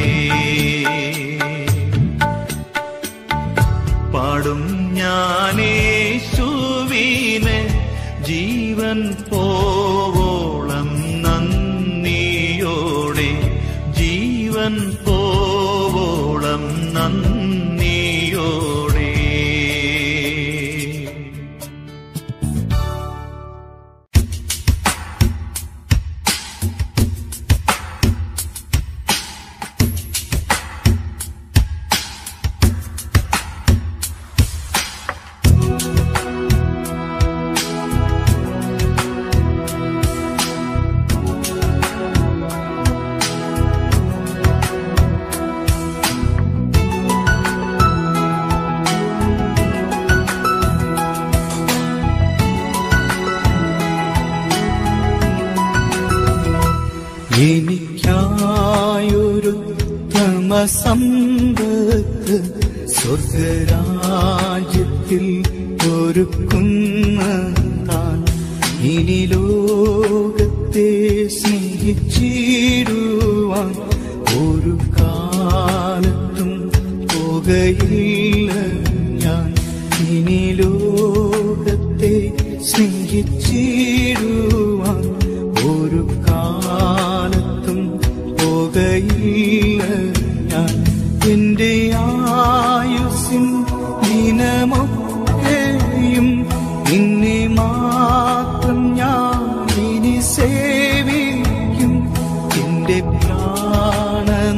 പാടും ഞാനേശുവിന് ജീവൻ പോവോളം നന്ദിയോടെ ജീവൻ പോവോളം നന്ദിയോടെ എനിക്കായൊരു തമസമ്പത്ത് സ്വർഗരാജ്യത്തിൽ ഒരുക്കുന്ന താൻ ഇനി ലോകത്തെ സ്നേഹിച്ചിടുവാൻ ഒരു കാലത്തും പോകയില്ല ഞാൻ ഇനി ലോകത്തെ സ്നേഹിച്ചിടുവാൻ ഒരു കാലത്തും പോകയില്ല ഞാൻ എന്റെ ആയുസിൻ ദിനമൊക്കെയും നിന്നെ മാത്രം ഞാൻ ഇനി സേവിക്കും എന്റെ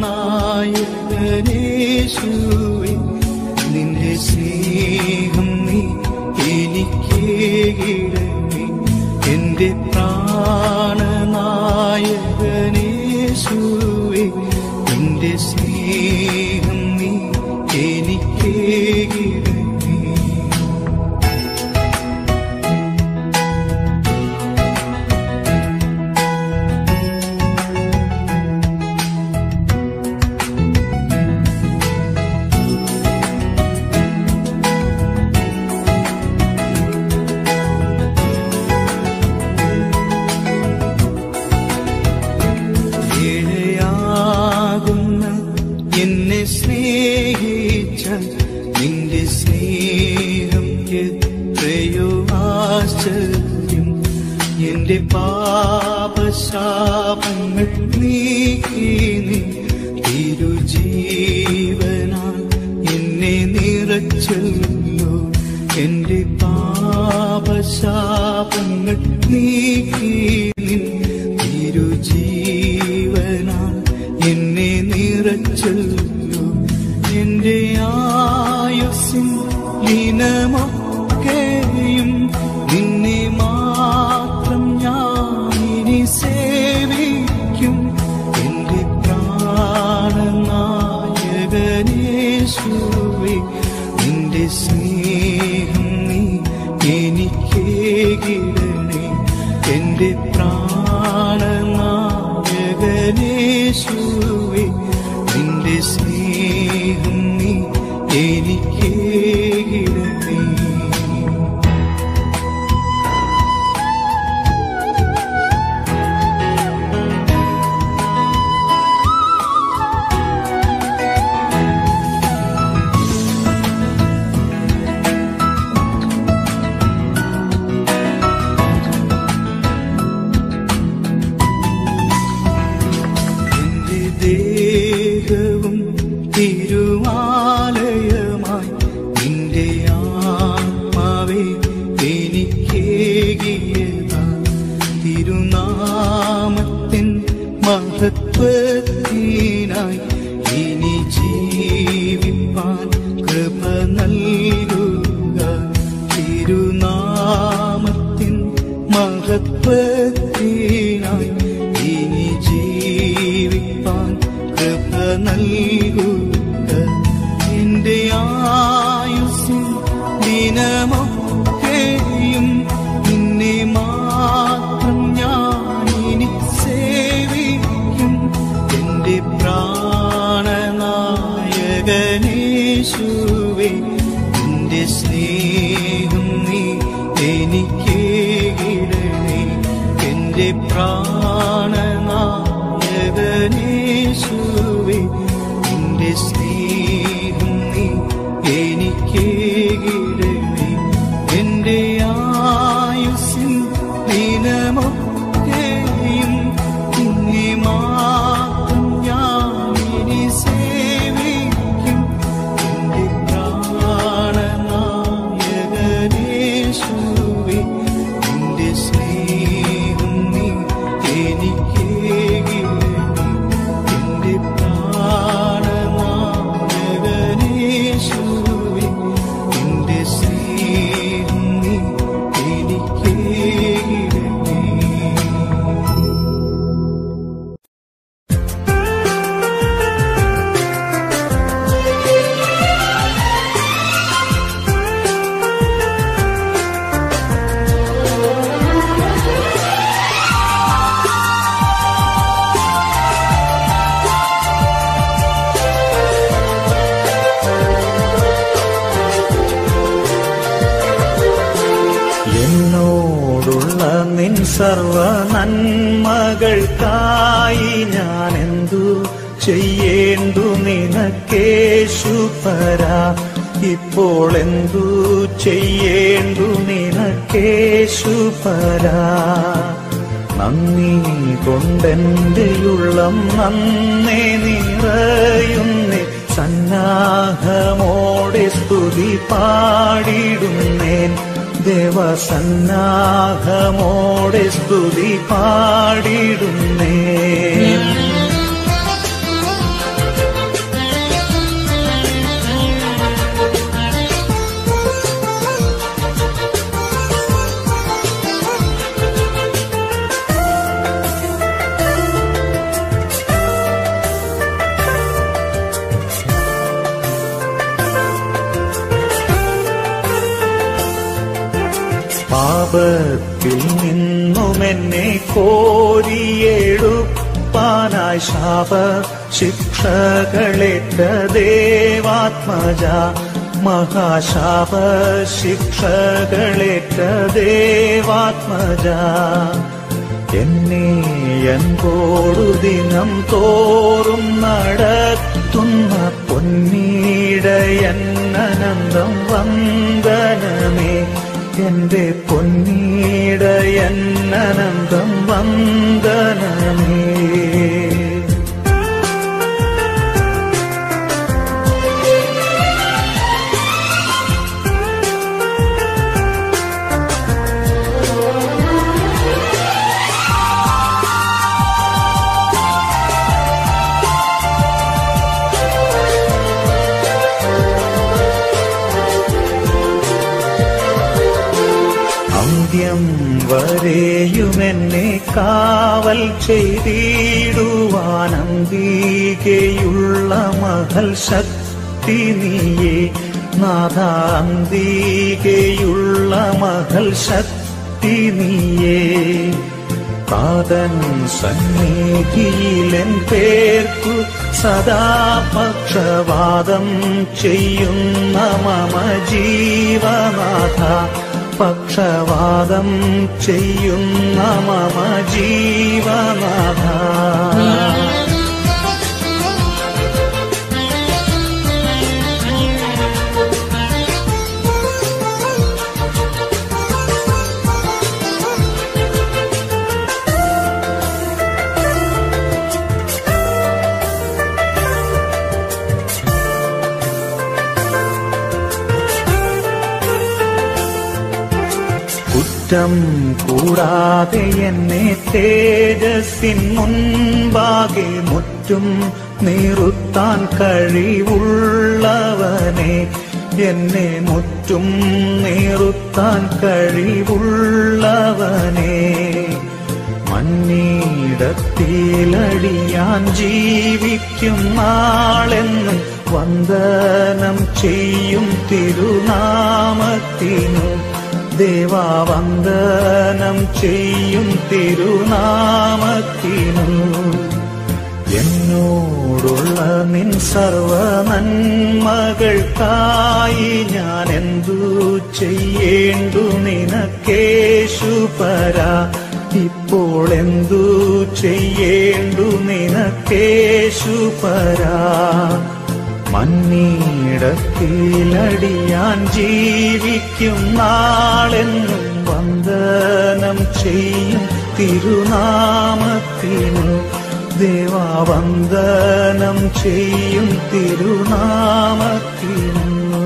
പ്രാണനായകനേശുവേ നിന്റെ സ്നേഹം സ്നേഹിച്ച നിന്റെ സ്നേഹം എത്രയോ ആശ്ചര്യം എന്റെ പാപശാപങ്ങൾ നീക്കി നീ തിരുജീവനാൽ എന്നെ നിറച്ചല്ലോ എന്റെ പാപശാപങ്ങൾ നീക്കി നിൻ തിരുജീവനാൽ എന്നെ നിറച്ചല്ലോ എന്റെ ആയുസ്സിൻ ലീനമൊക്കെയും നിന്നെ മാത്രം ഞാൻ ഇനി സേവിക്കും എന്റെ പ്രാണനായകനേശുവേ നിന്റെ സ്നേഹം നീ എനിക്കേകിടണേ എന്റെ പ്രാണനായകനേശുവേ നിന്റെ സ്നേഹം നീ എനിക്കേകിടണേ എന്റെ ദേഹവും തിരുവാലയമായി നിന്റെ ആത്മാവെ എനിക്കേകിയതാ തിരുനാമത്തിൻ മഹത്വത്തിനായി ഇനി ജീവിപ്പാൻ കൃപ നൽകുക തിരുനാമത്തിൻ മഹത്വത്തിനായി ഇനി ജീവിപ്പാൻ കൃപ നൽകുക എന്റെ ആയുസ്സിൻ ദിനമൊക്കെയും നിന്നെ മാത്രം ഞാൻ ഇനി സേവിക്കും എന്റെ പ്രാണനായകനേശുവേ നിന്റെ സ്നേഹം നീ എനിക്കേകിടണേ എന്റെ പ്രാണനായകനേശുവേ നിന്റെ സ്നേഹം നീ എനിക്കേകിടണേ എന്റെ ആയുസ്സിൻ ദിനമൊക്കെയും നിന്നെ മാത്രം ഞാൻ ഇനി സേവിക്കും എന്റെ പ്രാണനായകനേശുവേ നിന്റെ സ്നേഹം നീ എനിക്കേകിടണേ എന്റെ പ്രാണനായകനേശുവേ നിന്റെ സ്നേഹം നീ എനിക്കേകിടണേ എന്നോടുള്ള നിൻ സർവ നന്മകൾക്കായി ഞാൻ എന്തു ചെയ്യേണ്ടു നിനക്കേശു പരാ ഇപ്പോൾ എന്തു ചെയ്യേണ്ടു നിനക്കേശു പരാ നന്ദി കൊണ്ടെന്റെ ഉള്ളം നന്നേ നിറയുന്നേ സന്നാഹമോടെ സ്തുതി പാടിടുന്നേൻ ദേവസന്നാഹമോടെ സ്തുതി പാടിടുന്നേൻ പാപത്തിൽ നിന്നും എന്നെ കോരിയെടുപ്പാനായി ശാപ ശിക്ഷകളേറ്റ ദേവാത്മജ മഹാശാപ ശിക്ഷകളേറ്റ ദേവാത്മജ എന്നെ എൻകോടു ദിനം തോറും നടത്തി നടത്തുന്ന പൊന്നീടയന്നനന്തം വന്ദനമേ എന്റെ പൊന്നീടയന്നനന്തം വന്ദനമേ അന്ത്യം വരെയുമെന്നെ കാവൽ ചെയ്തിടുവാൻ അന്തികയുള്ള മഹൽ ശക്തി നീയേ നാഥാന്തികയുള്ള മഹൽ ശക്തി നീയേ പാതൻ സന്നിധിയിലെൻ പേർക്കു സദാ പക്ഷവാദം ചെയ്യുന്ന മമ ജീവനാഥ പക്ഷവാദം ചെയ്യുന്ന മമ ജീവനാഥ കുറ്റം കൂടാതെ എന്നെ തേജസ്സിൻ മുൻപാകെ മുറ്റും നിറുത്താൻ കഴിവുള്ളവനെ എന്നെ മുറ്റും നിറുത്താൻ കഴിവുള്ളവനെ മണ്ണീടത്തിലടിയാൻ ജീവിക്കും നാളെന്നും വന്ദനം ചെയ്യും തിരുനാമത്തിനു ദേവാവന്ദനം ചെയ്യും തിരുനാമത്തിനു എന്നോടുള്ള നിൻ സർവ നന്മകൾക്കായി ഞാൻ എന്തു ചെയ്യേണ്ടു നിനക്കേശുപര ഇപ്പോൾ എന്തു ചെയ്യേണ്ടു നിനക്കേശുപര മണ്ണീടത്തിലടിയാൻ ജീവിക്കും നാളെന്നും വന്ദനം ചെയ്യും തിരുനാമത്തിനു ദേവാവന്ദനം ചെയ്യും തിരുനാമത്തിനു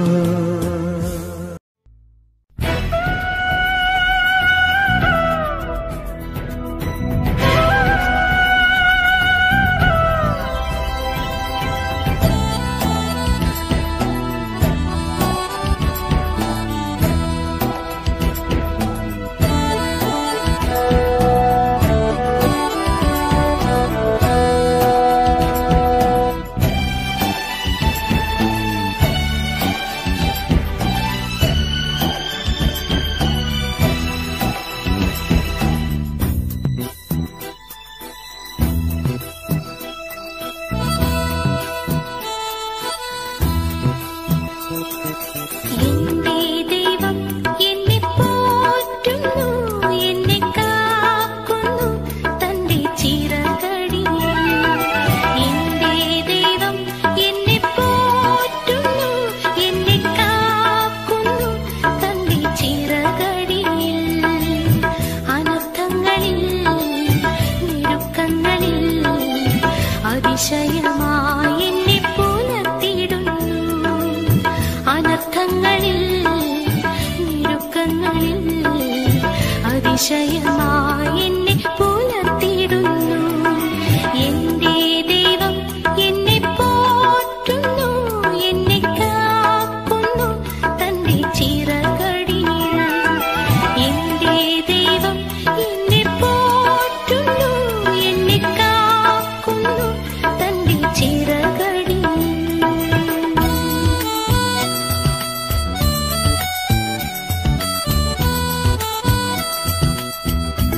എന്റെ ദൈവം എന്നെ പോറ്റുന്നു എന്നെ കാക്കുന്നു തന്റെ ചിറകടിയിൽ എന്റെ ദൈവം എന്നെ പോറ്റുന്നു എന്നെ കാക്കുന്നു തന്റെ ചിറകടിയിൽ അനർത്ഥങ്ങളിൽ ഞെരുക്കങ്ങളിൽ അതിശയമായി എന്നെ പുലർത്തിയിടുന്നു അനർത്ഥങ്ങളിൽ ഞെരുക്കങ്ങളിൽ അതിശയമായി എന്നെ പുലർത്തിയിടുന്നു എന്റെ ദൈവം എന്നെ പോറ്റുന്നു എന്നെ കാക്കുന്നു തന്റെ ചിറകടിയിൽ എന്റെ ദൈവം എന്നെ പോറ്റുന്നു എന്നെ കാക്കുന്നു തന്റെ ചിറകടിയിൽ ും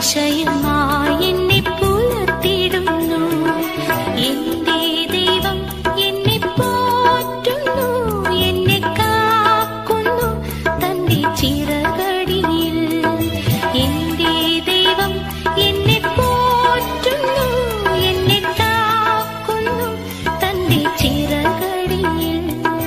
അതിശയമായി എന്നെ പുലർത്തിടുന്നു എന്റെ ദൈവം എന്നെ പോറ്റുന്നു എന്നെ കാക്കുന്നു തന്റെ ചിറകടിയിൽ എന്റെ ദൈവം എന്നെ പോറ്റുന്നു എന്നെ കാക്കുന്നു തന്റെ ചിറകടിയിൽ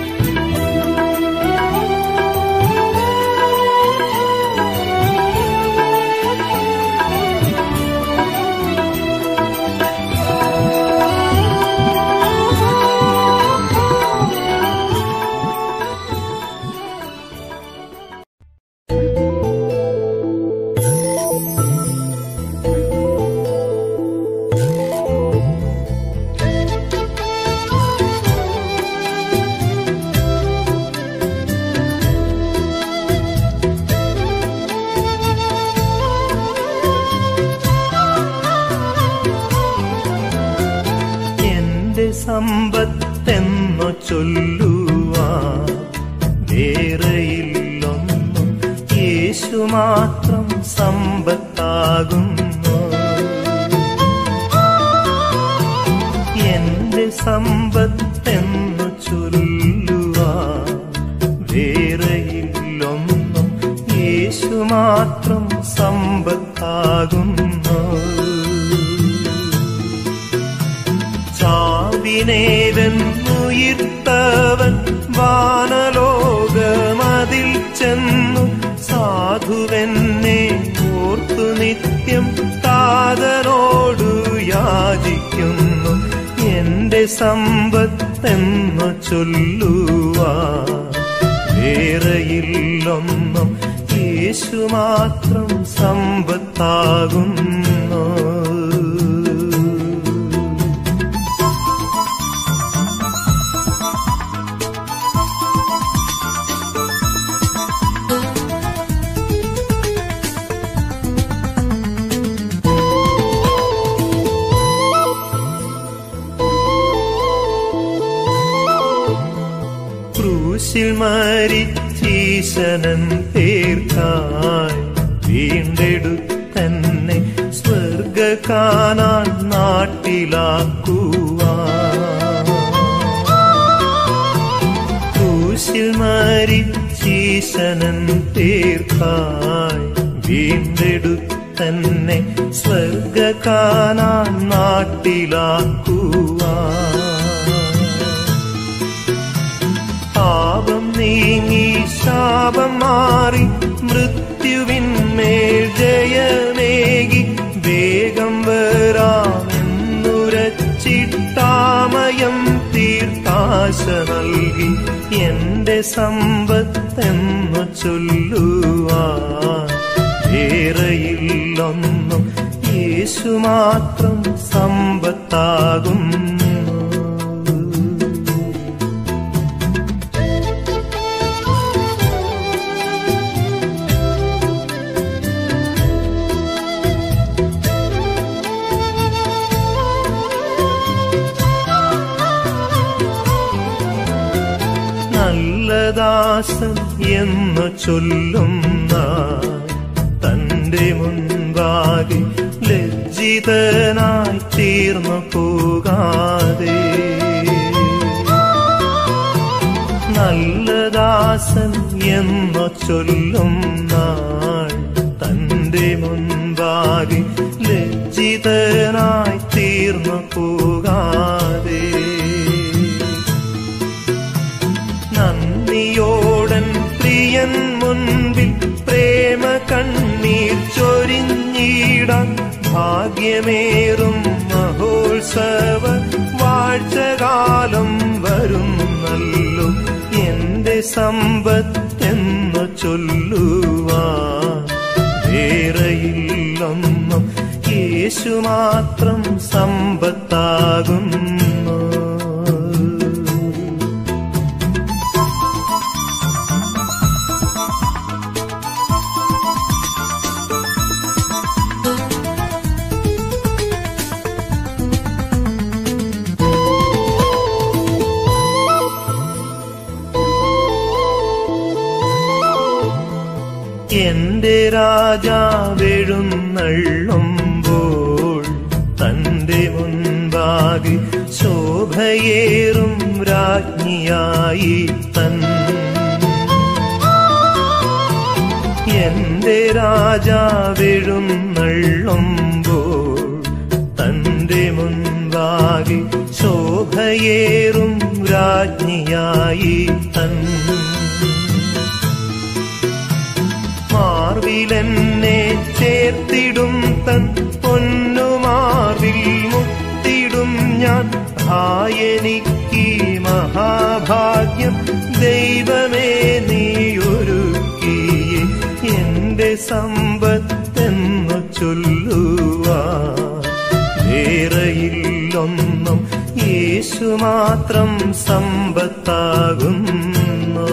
എന്റെ സമ്പത്തെന്നു ചൊല്ലുവാ വേറെയില്ലൊന്നും യേശു മാത്രം സമ്പത്താകുന്നു എന്റെ സമ്പത്തെന്നു ചൊല്ലുവാ വേറെയില്ലൊന്നും യേശു മാത്രം സമ്പത്താകുന്നു ചാവിനെ വെന്നുയിർത്തവൻ വാനലോകമതിൽ ചെന്നു സാധുവെന്നെ ഓർത്തു നിത്യം താതനോടു യാചിക്കുന്നു എന്റെ സമ്പത്തെന്നു ചൊല്ലുവാ വേറെയില്ലൊന്നും യേശു മാത്രം സമ്പത്താകുന്നു ക്രൂശിൽ മരിച്ചീശനൻ തീർക്കായി വീണ്ടെടുത്തന്നെ സ്വർഗ കാണാൻ നാട്ടിലാക്കുവാ ക്രൂശിൽ മരിച്ചീശനൻ തീർക്കായി വീണ്ടെടുത്തന്നെ സ്വർഗ കാണാൻ നാട്ടിലാക്കുവാ പാപം നീങ്ങി ശാപം മാറി മൃത്യുവിന്മേൽ ജയമേകി വേഗം വരാമെന്നുരച്ചിട്ടാമയം തീർത്താശ നൽകി എന്റെ സമ്പത്തെന്നു ചൊല്ലുവാൻ വേറെയില്ലൊന്നും യേശു മാത്രം സമ്പത്താകുന്നു നല്ല ദാസൻ എന്ന് ചൊല്ലുന്ന തന്റെ മുൻപാകെ ലജ്ജിതനായി തീർന്നു പോകാതെ നല്ല ദാസൻ എന്ന് ചൊല്ലുന്ന തന്റെ മുൻപാകെ ലജ്ജിതനായി തീർന്നു പോകാതെ നന്ദിയോടൻ പ്രിയൻ മുൻപിൽ പ്രേമ കണ്ണീർ ചൊരിഞ്ഞിടാൻ ഭാഗ്യമേറും മഹോത്സവ വാഴ്ചകാലം വരുന്നല്ലോ എന്റെ സമ്പത്തെന്നു ചൊല്ലുവാ വേറെയില്ലൊന്നും യേശു മാത്രം സമ്പത്താകുന്നു എന്റെ രാജാവെഴുന്നള്ളി എഴുന്നള്ളുമ്പോൾ തന്റെ മുൻപാകെ ശോഭയേറും രാജ്ഞിയായി തൻ എന്റെ രാജാവെഴുന്നള്ളുമ്പോൾ തന്റെ മുൻപാകെ ശോഭയേറും രാജ്ഞിയായി തൻ മാർവിലെന്നെ ചേർത്തിടും തൻ പൊന്നുമാർവിൽ മുത്തിടും ഞാൻ ഹായനിക്ക് മഹാഭാഗ്യം ദൈവമേ നീയൊരുക്കിയേ എന്റെ സമ്പത്തെന്നു ചൊല്ലുവാ വേറെയില്ലൊന്നും യേശു മാത്രം സമ്പത്താകുന്നു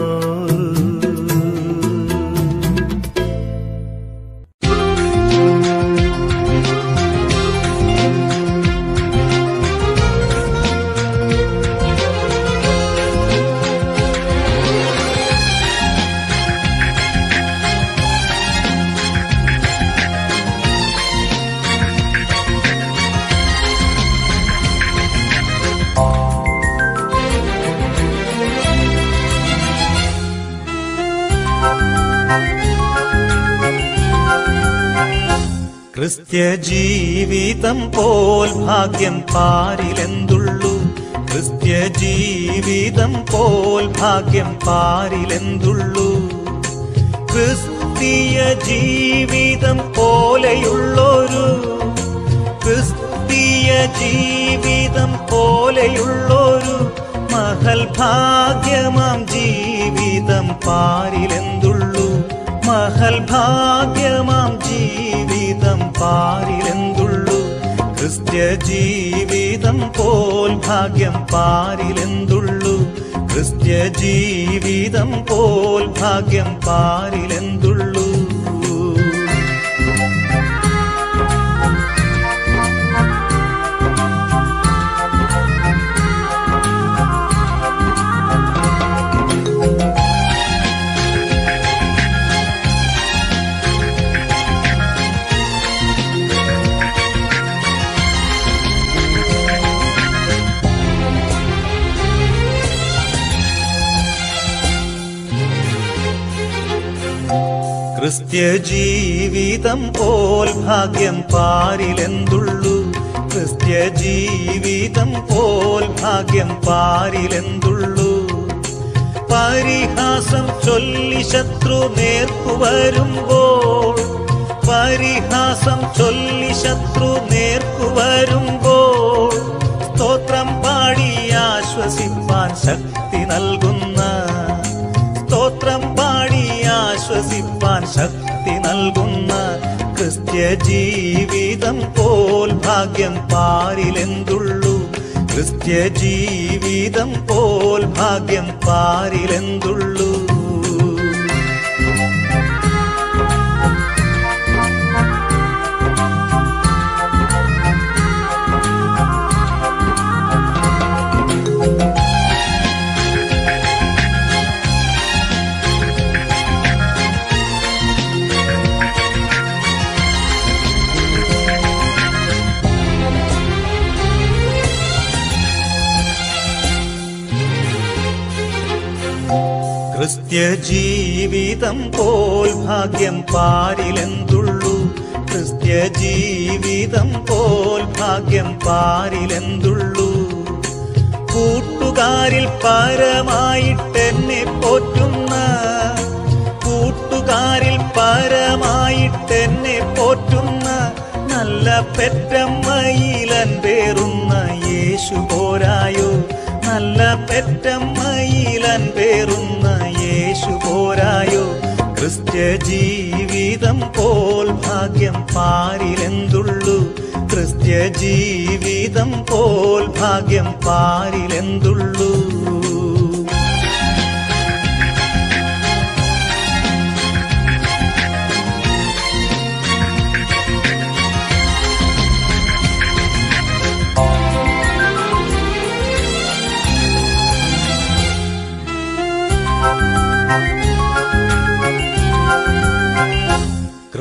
ക്രിസ്ത്യ ജീവിതം പോൽ ഭാഗ്യം പാരിലെന്തുള്ളൂ ക്രിസ്ത്യ ജീവിതം പോൽ ഭാഗ്യം പാരിലെന്തുള്ളൂ ക്രിസ്തീയ ജീവിതം പോലെയുള്ളൊരു ക്രിസ്തീയ ജീവിതം പോലെയുള്ളൊരു മഹൽ ഭാഗ്യമാം ജീവിതം പാരിലെന്തുള്ളൂ മഹൽ ഭാഗ്യമാം ജീവിതം പാരിലെന്തുള്ളൂ ക്രിസ്ത്യ ജീവിതം പോൽ ഭാഗ്യം പാരിലെന്തുള്ളൂ ക്രിസ്ത്യ ജീവിതം പോൽ ഭാഗ്യം പാരിലെന്തുള്ളൂ ക്രിസ്ത്യ ജീവിതം പോൽ ഭാഗ്യം പാരിലെന്തുള്ളൂ ക്രിസ്ത്യ ജീവിതം പോൽ ഭാഗ്യം പാരിലെന്തുള്ളൂ പരിഹാസം ചൊല്ലി ശത്രു നേർക്കു വരുമ്പോൾ പരിഹാസം ചൊല്ലി ശത്രു നേർക്കു വരുമ്പോൾ സ്തോത്രം പാടി ആശ്വസിപ്പാൻ ശക്തി നൽകുന്ന സ്തോത്രം പാടി ആശ്വസിപ്പാൻ ശക്തി നൽകുന്ന ക്രിസ്ത്യ ജീവിതം പോൽ ഭാഗ്യം പാരിലെന്തുള്ളൂ ക്രിസ്ത്യ ജീവിതം പോൽ ഭാഗ്യം പാരിലെന്തുള്ളൂ ക്രിസ്ത്യ ജീവിതം പോൽ ഭാഗ്യം പാരിലെന്തുള്ളൂ ക്രിസ്ത്യ ജീവിതം പോൽ ഭാഗ്യം പാരിലെന്തുള്ളൂ കൂട്ടുകാരിൽ പരമായിട്ടെന്നെ പോറ്റുന്ന കൂട്ടുകാരിൽ പരമായിട്ടെന്നെ പോറ്റുന്ന നല്ല പെറ്റമ്മയിലൻ പേറുന്ന യേശു പോരായോ നല്ല പെറ്റമ്മയിലൻ പേറുന്ന യേശു പോരായോ ക്രിസ്ത്യ ജീവിതം പോൽ ഭാഗ്യം പാരിലെന്തുള്ളൂ ക്രിസ്ത്യ ജീവിതം പോൽ ഭാഗ്യം പാരിലെന്തുള്ളൂ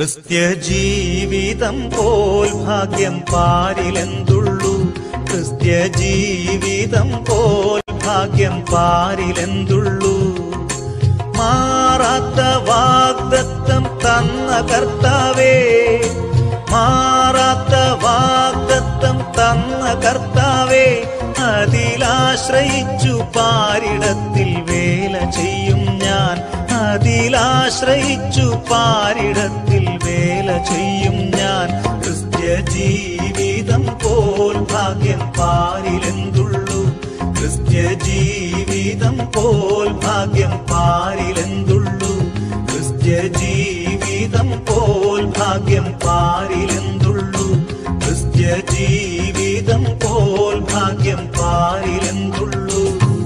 ക്രിസ്ത്യ ജീവിതം പോൽ ഭാഗ്യം പാരിലെന്തുള്ളൂ ക്രിസ്ത്യ ജീവിതം പോൽ ഭാഗ്യം പാരിലെന്തുള്ളൂ മാറാത്ത വാഗ്ദത്തം തന്ന കർത്താവേ മാറാത്ത വാഗ്ദത്തം തന്ന കർത്താവേ അതിലാശ്രയിച്ചു പാരിടത്തിൽ വേല ചെയ്യും ഞാൻ അതിലാശ്രയിച്ചു പാരിടത്തിൽ വേല ചെയ്യും ഞാൻ ക്രിസ്ത്യ ജീവിതം പോൽ ഭാഗ്യം പാരിലെന്തുള്ളൂ ക്രിസ്ത്യ ജീവിതം പോൽ ഭാഗ്യം പാരിലെന്തുള്ളൂ ക്രിസ്ത്യ ജീവിതം പോൽ ഭാഗ്യം പാരിലെന്തുള്ളൂ ക്രിസ്ത്യ ജീവിതം പോൽ ഭാഗ്യം പാരിലെന്തുള്ളൂ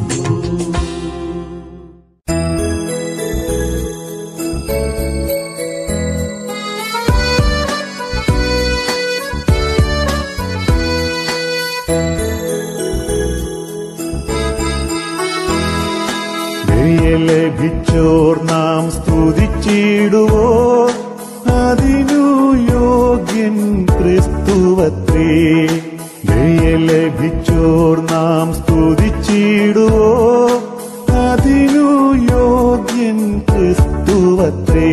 ലഭിച്ചോർ നാം സ്തുതിച്ചിടുവോ അതിനു യോഗ്യൻ ക്രിസ്തുവത്രേ ലഭിച്ചോർ നാം സ്തുതിച്ചിടുവോ അതിനു യോഗ്യൻ ക്രിസ്തുവത്രേ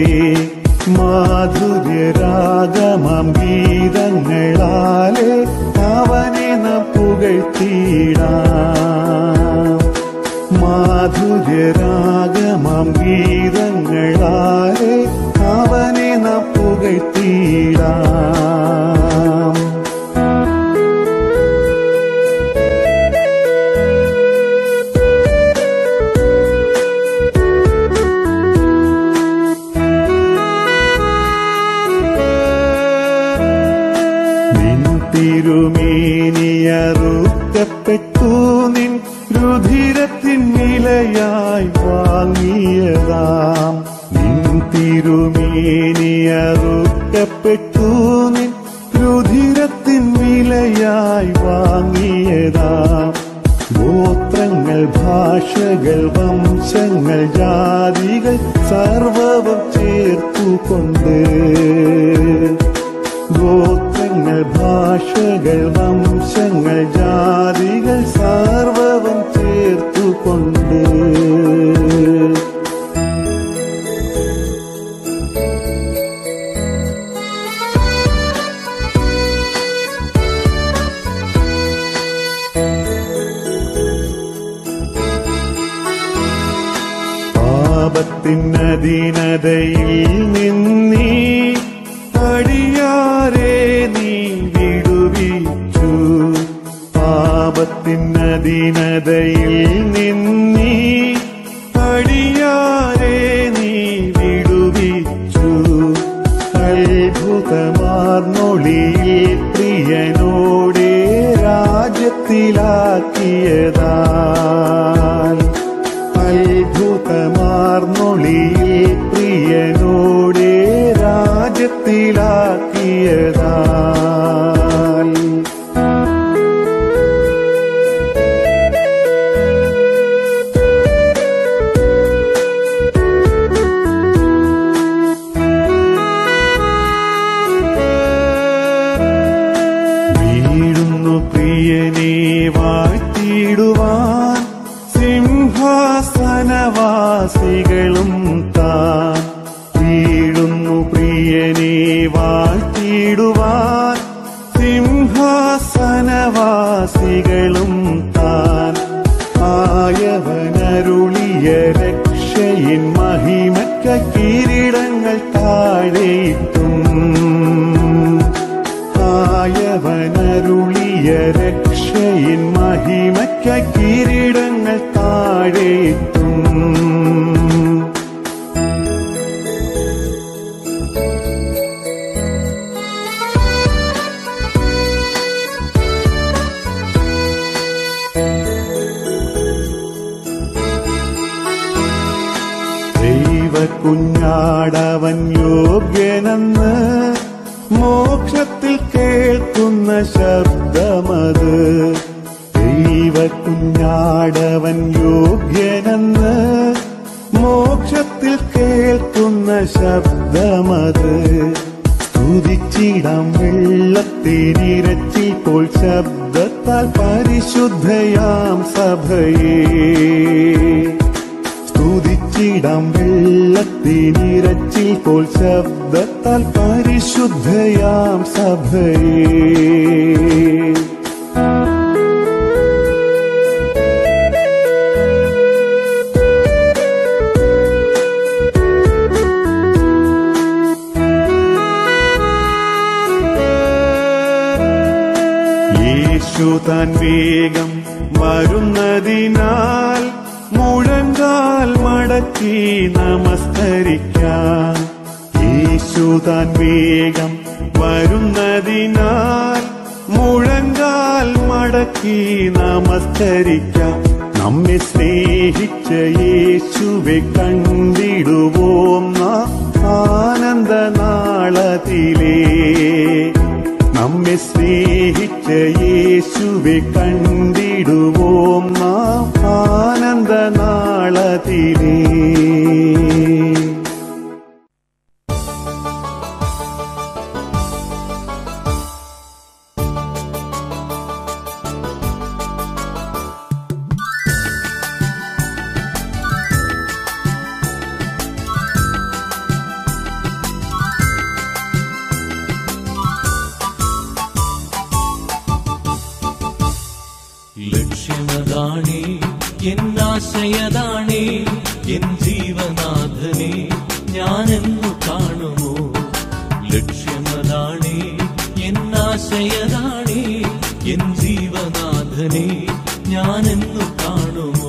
മാധുര്യരാഗമാം ഗീതങ്ങളാലെ അവനെ നാം പുകഴ്ത്തിയിടാം മാധുര്യരാഗമാം ഗീതങ്ങളാലെ അവനെ നാം പുകഴ്ത്തിയിടാം നിൻ തിരുമേനിയറുക്കപ്പെട്ടു നിൻ രുധിരത്തിൻ നിലയായി വാങ്ങിയതാം നിൻ തിരുമേനിയറുക്കപ്പെട്ടു നിൻ രുധിരത്തിൻ വിലയായി വാങ്ങിയതാം ഗോത്രങ്ങൾ ഭാഷകൾ വംശങ്ങൾ ജാതികൾ സർവവും ചേർത്തുകൊണ്ട് ഗോത്രങ്ങൾ ഭാഷകൾ വംശങ്ങൾ ജാതികൾ സർവവും ചേർത്തുകൊണ്ട് പാപത്തിനധീനതയിൽ നിന്നീ അടിയാരെ നീ വിടുവിച്ചു പാപത്തിനധീനതയിൽ നിന്നീ അടിയാരെ നീ വിടുവിച്ചു അത്ഭുതമാർന്നൊളിയിൽ പ്രിയനോടെ രാജ്യത്തിലാക്കിയതാൽ അത്ഭുതമാർന്നൊളിയിൽ പ്രിയനോടെ രാജ്യത്തിലാക്കിയതാൽ വീഴുന്നു പ്രിയനെ വാഴ്ത്തിയിടുവാൻ സിംഹാസനവാസികളും താൻ വീഴുന്നു പ്രിയനെ വാഴ്ത്തിയിടുവാൻ സിംഹാസനവാസികളും താൻ ആയവനരുളിയ രക്ഷയിൻ മഹിമക്ക കിരീടങ്ങൾ താഴെയിട്ടും ആയവനരുളിയ രക്ഷയിൻ മഹിമയ്ക്ക കിരീടങ്ങൾ താഴെത്തും ദൈവകുഞ്ഞാടവൻ യോഗ്യനെന്ന് മോക്ഷത്തിൽ കേൾക്കുന്ന ശബ്ദമത് ദൈവകുഞ്ഞാടവൻ യോഗ്യനെന്ന് മോക്ഷത്തിൽ കേൾക്കുന്ന ശബ്ദമത് സ്തുതിച്ചിടാം വെള്ളത്തിനിരച്ചിൽ പോൽ ശബ്ദത്താൽ പരിശുദ്ധയാം സഭയെ സ്തുതിച്ചിടാം വെള്ളത്തിനിരച്ചിൽ പോൽ ശബ്ദത്താൽ പരിശുദ്ധയാം സഭയെ യേശു താൻ വേഗം വരുന്നതിനാൽ മുഴങ്കാൽ മടക്കി നമസ്കരിക്കാം യേശു താൻ വേഗം വരുന്നതിനാൽ മുഴങ്കാൽ മടക്കി നമസ്കരിക്കാം നമ്മെ സ്നേഹിച്ച യേശുവെ കണ്ടിടുവോം നാം ആനന്ദനാളത്തിലേ നമ്മെ സ്നേഹിച്ച യേശുവെ കണ്ടിടുവോം നാം ആനന്ദനാളത്തിലേ ലക്ഷ്യമതാണേ എന്നാശയതാണേ എൻ ജീവനാഥനെ ഞാനെന്നു കാണുമോ ലക്ഷ്യമതാണേ എന്നാശയതാണേ എൻ ജീവനാഥനെ ഞാനെന്നു കാണുമോ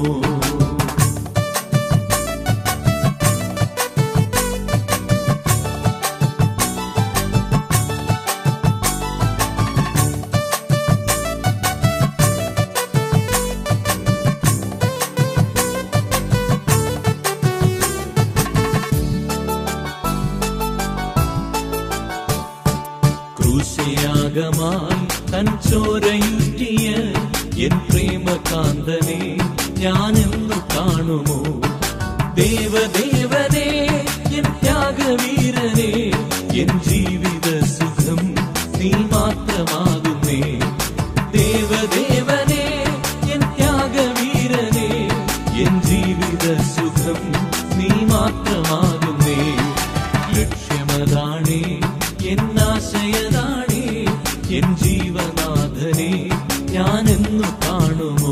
ക്രൂശയാഗമായി തൻ ചോരയുറ്റിയ എൻ പ്രേമകാന്തനെ ഞാനെന്നു കാണുമോ ദേവദേവനെ എൻ ത്യാഗവീരനെ എൻ ജീവിത സുഖം നീ മാത്രമാകുന്നേ ദേവദേവനെ എൻ ത്യാഗവീരനെ എൻ ജീവിത സുഖം നീ മാത്രമാകുന്നേ ലക്ഷ്യമതാണേ എന്നാശയതാണേ എൻ ജീവനാഥനെ ഞാനെന്നു കാണുമോ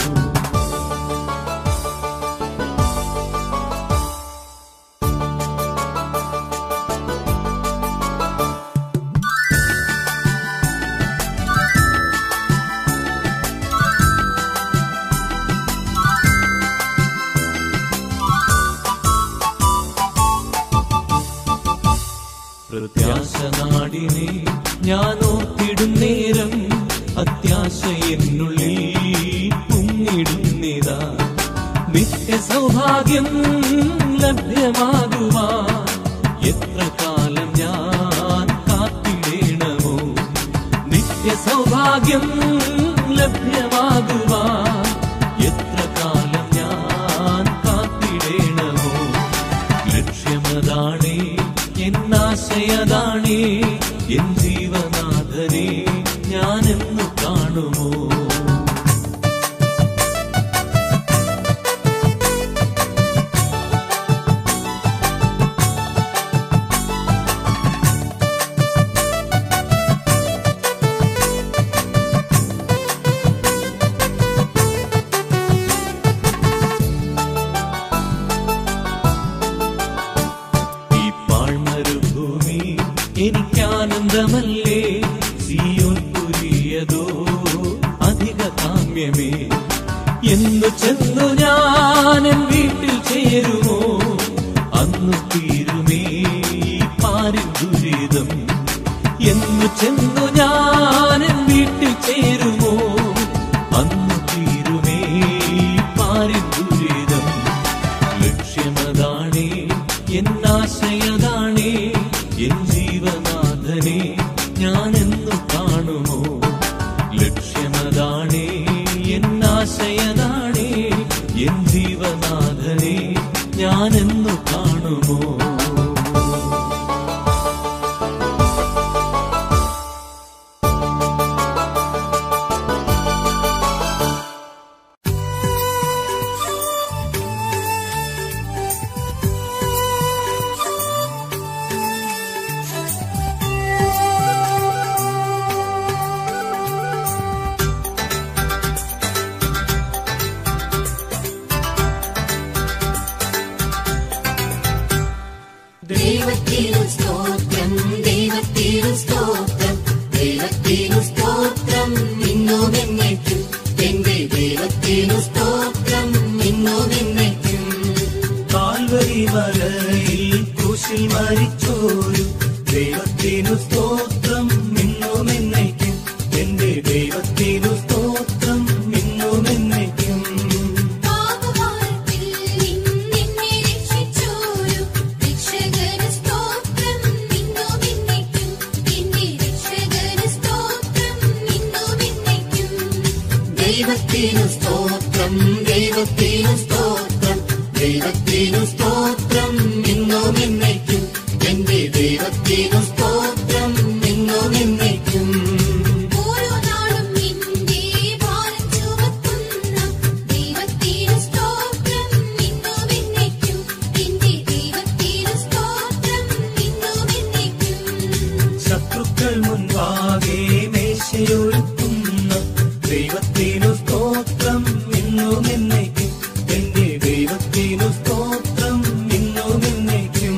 പ്രത്യാശ നാടിനെ ഞാൻ ഓർത്തിടും നേരം അത്യാശ എന്നുള്ളിൽ പൊങ്ങിടുന്നിതാ നിത്യ സൗഭാഗ്യം ലഭ്യമാകുവാൻ എത്ര കാലം ഞാൻ കാത്തിടേണമോ നിത്യ സൗഭാഗ്യം ലഭ്യമാകുവാൻ എത്ര കാലം ഞാൻ കാത്തിടേണമോ ലക്ഷ്യമതാണേ എന്നാശയതാണേ എൻ ജീവനാഥനെ ഞാനെന്നു കാണുമോ ഈ പാഴ്മരുഭൂമി എനിക്കാനന്ദമല്ലേ സിയോൻ പുരിയതോ അധിക കാമ്യമേ എന്നു ചെന്നു ഞാൻ എൻ വീട്ടിൽ ചേരുമോ അന്നു തീരുമേ ഈ പാരിൻ ദുരിതം എന്നു ചെന്നു ഞാൻ എൻ വീട്ടിൽ ചേരുമോ അന്നു തീരുമേ ഈ പാരിൻ ദുരിതം ലക്ഷ്യമതാണേ എന്നാശയതാണേ എൻ ജീവനാഥനെ ഞാനെന്നു കാണുമോ ലക്ഷ്യമതാണേ എന്നാശയതാണേ എൻ ജീവനാഥനെ ഞാനെന്നു കാണുമോ ദൈവത്തിനു സ്തോത്രം ദൈവത്തിനു സ്തോത്രം ദൈവത്തിനു സ്തോത്രം ഇന്നും എന്നേക്കും എന്റെ ദൈവത്തിനു സ്തോത്രം ഇന്നും എന്നേക്കും ഓരോ നാളും നിന്റെ ഭാരം ചുമക്കുന്ന ദൈവത്തിനു സ്തോത്രം ഇന്നും എന്നേക്കും നിന്റെ ദൈവത്തിനു സ്തോത്രം ഇന്നും എന്നേക്കും ശത്രുക്കൾ മുൻപാകെ മേശയൊരുക്കുന്ന ദൈവത്തിനു സ്തോത്രം ഇന്നും എന്നേക്കും എന്റെ ദൈവത്തിനു സ്തോത്രം ഇന്നും എന്നേക്കും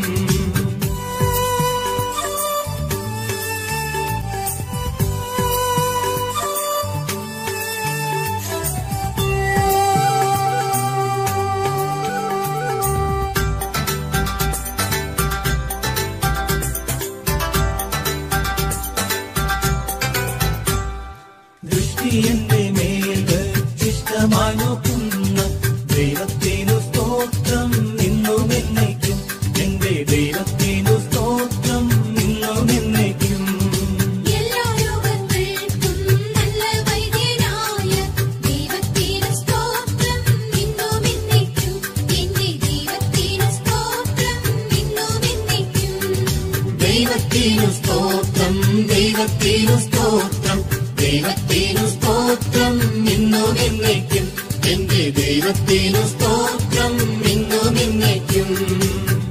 ദൃഷ്ടി എന്റെ മേൽ വെച്ചിഷ്ടമായി നോക്കുന്ന ദൈവത്തിനു സ്തോത്രം നിന്നും എന്നേക്കും എന്റെ ദൈവത്തിനു സ്തോത്രം നിന്നും എന്നേക്കും എല്ലാ രോഗങ്ങൾക്കും നല്ല വൈദ്യനായ ദൈവത്തിനു സ്തോത്രം ഇന്നും എന്നേക്കും എന്റെ ദൈവത്തിനു സ്തോത്രം ഇന്നും എന്നേക്കും ദൈവത്തിനു സ്തോത്രം ദൈവത്തിനു സ്തോത്രം ദൈവത്തിനു സ്തോത്രം ഇന്നും എന്നേക്കും എന്റെ ദൈവത്തിനു സ്തോത്രം ഇന്നും എന്നേക്കും